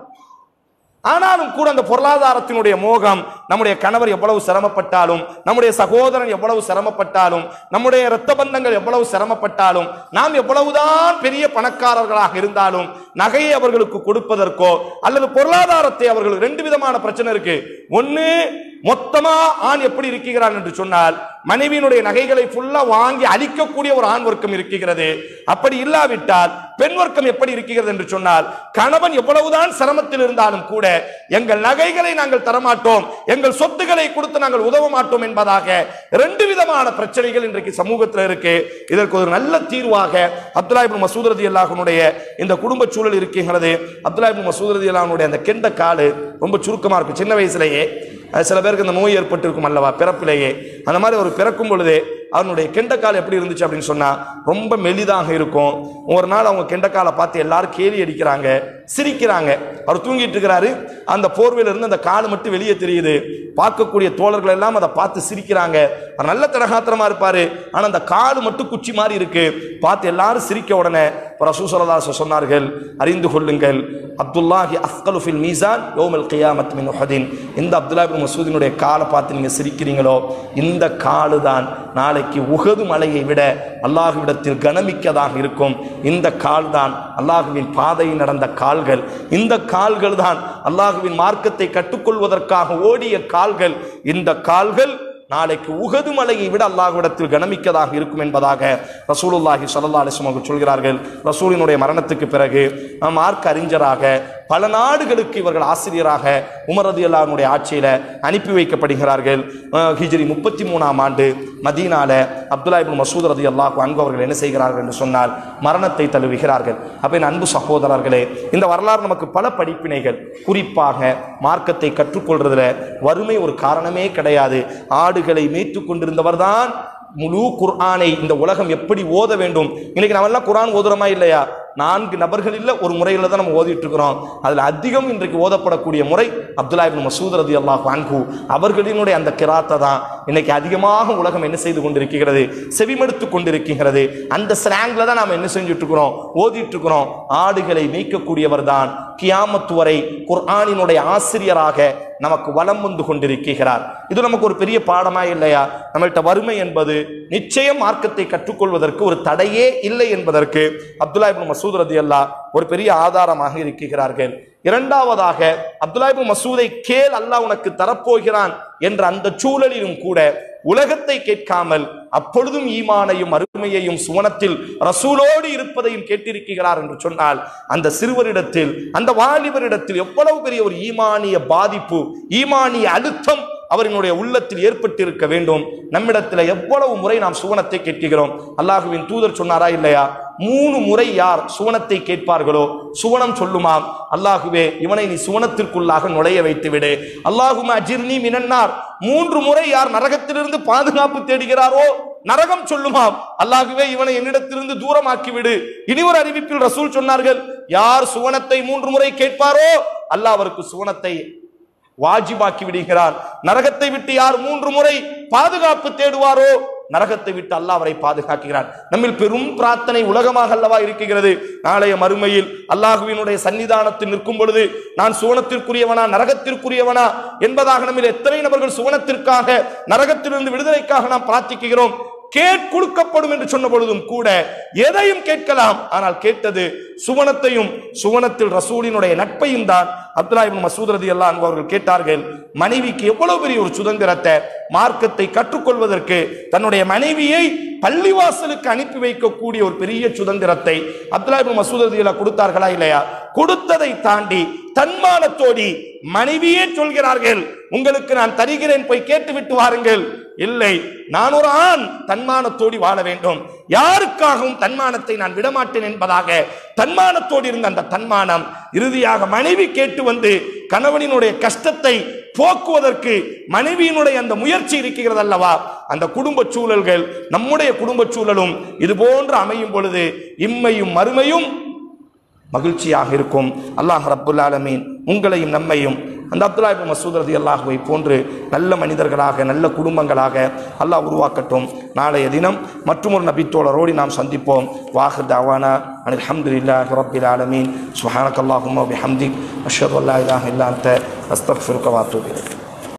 ஆனாலும் கூட அந்த பொருளாதாரத்தினுடைய மோகம் நம்முடைய கணவர் எவ்வளவு சிரமப்பட்டாலும் நம்முடைய சகோதரன் எவ்வளவு சிரமப்பட்டாலும் நம்முடைய இரத்த பந்தங்கள் எவ்வளவு சிரமப்பட்டாலும் நாம் எவ்வளவுதான் பெரிய பணக்காரர்களாக இருந்தாலும் நகையை அவர்களுக்கு கொடுப்பதற்கோ அல்லது பொருளாதாரத்தை அவர்களுக்கு ரெண்டு விதமான பிரச்சனை இருக்கு ஒன்னு மொத்தமா ஆண் எப்படி இருக்கிறான் என்று சொன்னால் மனைவியினுடைய நகைகளை ஃபுல்லா வாங்கி அழிக்கக்கூடிய ஒரு ஆண் வர்க்கம் இருக்கிறது அப்படி இல்லாவிட்டால் பெண் வர்க்கம் எப்படி இருக்கிறது என்று சொன்னால் கணவன் எவ்வளவுதான் சிரமத்தில் இருந்தாலும் கூட எங்கள் நகைகளை நாங்கள் தரமாட்டோம் எங்கள் சொத்துக்களை கொடுத்து நாங்கள் உதவ மாட்டோம் என்பதாக ரெண்டு விதமான பிரச்சனைகள் இன்றைக்கு சமூகத்தில் இருக்கு இதற்கு ஒரு நல்ல தீர்வாக அப்துல்லா இப்னு மசூத் ரதியல்லாஹுனுடைய இந்த குடும்ப சூழல் இருக்கிறது அப்துல்லா இப்னு மசூத் ரதியல்லாஹுனுடைய அந்த கெண்ட காலு ரொம்ப சுருக்கமா இருக்கும் சின்ன வயசுலயே அது சில பேருக்கு இந்த நோய் ஏற்பட்டிருக்கும் அல்லவா பிறப்பிலேயே அந்த மாதிரி ஒரு பிறக்கும் பொழுது அவனுடைய கெண்டக்கால் எப்படி இருந்துச்சு அப்படின்னு சொன்னா ரொம்ப மெலிதாக இருக்கும் ஒரு நாள் அவங்க கெண்டக்காலை பார்த்து எல்லாரும் கேலி அடிக்கிறாங்க சிரிக்கிறாங்க அவர் தூங்கிட்டு இருக்கிறாரு அந்த போர்வையில இருந்து அந்த கால் மட்டும் வெளியே தெரியுது பார்க்கக்கூடிய தோழர்கள் எல்லாம் அதை பார்த்து சிரிக்கிறாங்க அவர் நல்ல திடகாத்திரமா இருப்பாரு ஆனா அந்த கால் மட்டும் குச்சி மாதிரி இருக்கு பார்த்து எல்லாரும் சிரிக்க உடனே ரசூசலதாச சொன்னார்கள் அறிந்து கொள்ளுங்கள் அப்துல்லாஹி அஃகலு ஃபில் மீசான் யோமல் கியாமத் மின் உஹதின் இந்த அப்துல்லா இப்னு மசூதினுடைய காலை பார்த்து நீங்க சிரிக்கிறீங்களோ இந்த காலு தான் நாளைக்கு உகது மலையை விட அல்லாஹுவிடத்தில் கனமிக்கதாக இருக்கும் இந்த கால் தான் அல்லாஹுவின் பாதையில் நடந்த கால்கள் இந்த கால்கள் தான் அல்லாஹுவின் மார்க்கத்தை கற்றுக்கொள்வதற்காக ஓடிய கால்கள் இந்த கால்கள் நாளைக்கு உகது மலையை விட அல்லாஹ்விடத்தில் கனமிக்கதாக இருக்கும் என்பதாக ரசூலுல்லாஹி ஸல்லல்லாஹு அலைஹி வஸல்லம் அவர்கள் சொல்கிறார்கள் ரசூலினுடைய மரணத்துக்கு பிறகு நாம் மார்க்க அறிஞராக பல நாடுகளுக்கு இவர்கள் ஆசிரியராக உமர் ரதியல்லாஹுடைய ஆட்சியில அனுப்பி வைக்கப்படுகிறார்கள் அஹ் ஹிஜ்ரி முப்பத்தி மூணாம் ஆண்டு மதீனால அப்துல்லா இப்னு மசூத் ரதி அல்லாஹு அன்பு அவர்கள் என்ன செய்கிறார்கள் என்று சொன்னால் மரணத்தை தழுவுகிறார்கள் அப்ப என் அன்பு சகோதரர்களே இந்த வரலாறு நமக்கு பல படிப்பினைகள் குறிப்பாக மார்க்கத்தை கற்றுக்கொள்றதுல வறுமை ஒரு காரணமே கிடையாது ஆடுகளை மேய்த்து கொண்டிருந்தவர் தான் முழு குர்ஆனை இந்த உலகம் எப்படி ஓத வேண்டும் இன்னைக்கு நம்ம எல்லாம் குர்ஆன் ஓதுறோமா இல்லையா நான்கு நபர்களில் ஒரு முறையில் தான் நம்ம ஓதிட்டு இருக்கிறோம் அதில் அதிகம் இன்றைக்கு ஓதப்படக்கூடிய முறை அப்துல்லா இப்னு மசூத் ரதி அல்லாஹ் அன்ஹு அவர்களினுடைய அந்த கிராத்தை தான் இன்னைக்கு அதிகமாக உலகம் என்ன செய்து கொண்டிருக்கிறது செவிமடுத்து கொண்டிருக்கிறது அந்த ஸ்லாங்ல தான் நாம் என்ன செஞ்சுட்டு இருக்கிறோம் ஓதிட்டு இருக்கிறோம் ஆடுகளை மேய்க்கக்கூடியவர் தான் கியாமத்து வரை குர்ஆனினுடைய ஆசிரியராக நமக்கு வலம் வந்து கொண்டிருக்கிறார் இது நமக்கு ஒரு பெரிய பாடமா இல்லையா நம்மள்ட்ட வறுமை என்பது நிச்சயம் மார்க்கத்தை கற்றுக்கொள்வதற்கு ஒரு தடையே இல்லை என்பதற்கு அப்துல்லா இப்னு மசூத் ரதி ஒரு பெரிய ஆதாரமாக இருக்கிறார்கள் இரண்டாவதாக அப்துல்லா இப்னு மசூதை கேள் அல்லாஹ் உனக்கு தரப்போகிறான் என்ற அந்த சூழலிலும் கூட உலகத்தை கேட்காமல் அப்பொழுதும் ஈமானையும் அருமையையும் சுவனத்தில் ரசூலோடு இருப்பதையும் கேட்டிருக்கிறார் என்று சொன்னால் அந்த சிறுவரிடத்தில் அந்த வாலிபரிடத்தில் எவ்வளவு பெரிய ஒரு ஈமானிய பாதிப்பு ஈமானிய அழுத்தம் அவரினுடைய உள்ளத்தில் ஏற்பட்டிருக்க வேண்டும் நம்மிடத்தில் எவ்வளவு முறை நாம் சுவனத்தை கேட்கிறோம் அல்லாஹுவின் தூதர் சொன்னாரா இல்லையா மூணு முறை யார் சுவனத்தை கேட்பார்களோ சுவனம் சொல்லுமாம் அல்லாஹுவே இவனை நீ சுவனத்திற்குள்ளாக நுழைய வைத்து விடு அல்லாஹும அஜிர்னி மினன்னார் மூன்று முறை யார் நரகத்திலிருந்து பாதுகாப்பு தேடுகிறாரோ நரகம் சொல்லுமாம் அல்லாஹுவே இவனை என்னிடத்திலிருந்து தூரமாக்கி விடு இனி ஒரு அறிவிப்பில் ரசூல் சொன்னார்கள் யார் சுவனத்தை மூன்று முறை கேட்பாரோ அல்லாஹ் அவருக்கு சுவனத்தை வாஜிபாக்கி விடுகிறார் நரகத்தை விட்டு யார் மூன்று முறை பாதுகாப்பு தேடுவாரோ நரகத்தை விட்டு அல்லாஹ் அவரை பாதுகாக்கிறார் நம்மில் பெரும் பிரார்த்தனை உலகமாக அல்லவா இருக்கிறது நாளைய மறுமையில் அல்லாஹுவினுடைய சன்னிதானத்தில் நிற்கும் பொழுது நான் சுவனத்திற்குரியவனா நரகத்திற்குரியவனா என்பதாக நம்மில் எத்தனை நபர்கள் சுவனத்திற்காக நரகத்திலிருந்து விடுதலைக்காக நாம் பிரார்த்திக்கிறோம் கேட் கொடுக்கப்படும் என்று சொன்ன பொழுதும் கூட எதையும் கேட்கலாம் ஆனால் கேட்டது சுவனத்தையும் சுவனத்தில் ரசூலினுடைய நட்பையும் தான் அப்துல்லா இப்னு மசூத் ரலியல்லாஹு அன்ஹு அவர்கள் கேட்டார்கள் மனைவிக்கு எவ்வளவு பெரிய ஒரு சுதந்திரத்தை மார்க்கத்தை கற்றுக்கொள்வதற்கு தன்னுடைய மனைவியை பள்ளிவாசலுக்கு அனுப்பி வைக்கக்கூடிய ஒரு பெரிய சுதந்திரத்தை அப்துல்லா இப்னு மசூத் ரலியல்லாஹு கொடுத்தார்களா இல்லையா கொடுத்ததை தாண்டி தன்மானத்தோடி மனைவியே சொல்கிறார்கள் உங்களுக்கு நான் தருகிறேன் போய் கேட்டு விட்டு வாருங்கள் இல்லை நான் ஒரு ஆண் தன்மானத்தோடி வாழ வேண்டும் யாருக்காகவும் தன்மானத்தை நான் விடமாட்டேன் என்பதாக தன்மானத்தோடு இருந்த அந்த தன்மானம் இறுதியாக மனைவி கேட்டு வந்து கணவனினுடைய கஷ்டத்தை போக்குவதற்கு மனைவியினுடைய அந்த முயற்சி இருக்கிறது அல்லவா அந்த குடும்ப சூழல்கள் நம்முடைய குடும்ப சூழலும் இது போன்று அமையும் பொழுது இம்மையும் மறுமையும் மகிழ்ச்சியாக இருக்கும் அல்லாஹ் ரப்புல் ஆலமீன் உங்களையும் நம்மையும் அந்த அப்துல்லா இப்னு மசூத் ரதி அல்லாஹுவை போன்று நல்ல மனிதர்களாக நல்ல குடும்பங்களாக அல்லாஹ் உருவாக்கட்டும் நாளைய தினம் மற்றும் ஒரு நபித்தோழரோடு நாம் சந்திப்போம் வாஹர் தாவானா அனில் அல்ஹம்துலில்லாஹி ரப்பில் ஆலமீன் சுப்ஹானக்கல்லாஹும்ம வபிஹம்திக் அஷ்ஹது அல்லா இலாஹ இல்லா அன்த அஸ்தக்ஃபிருக்க வ அத்தூபு இலைக்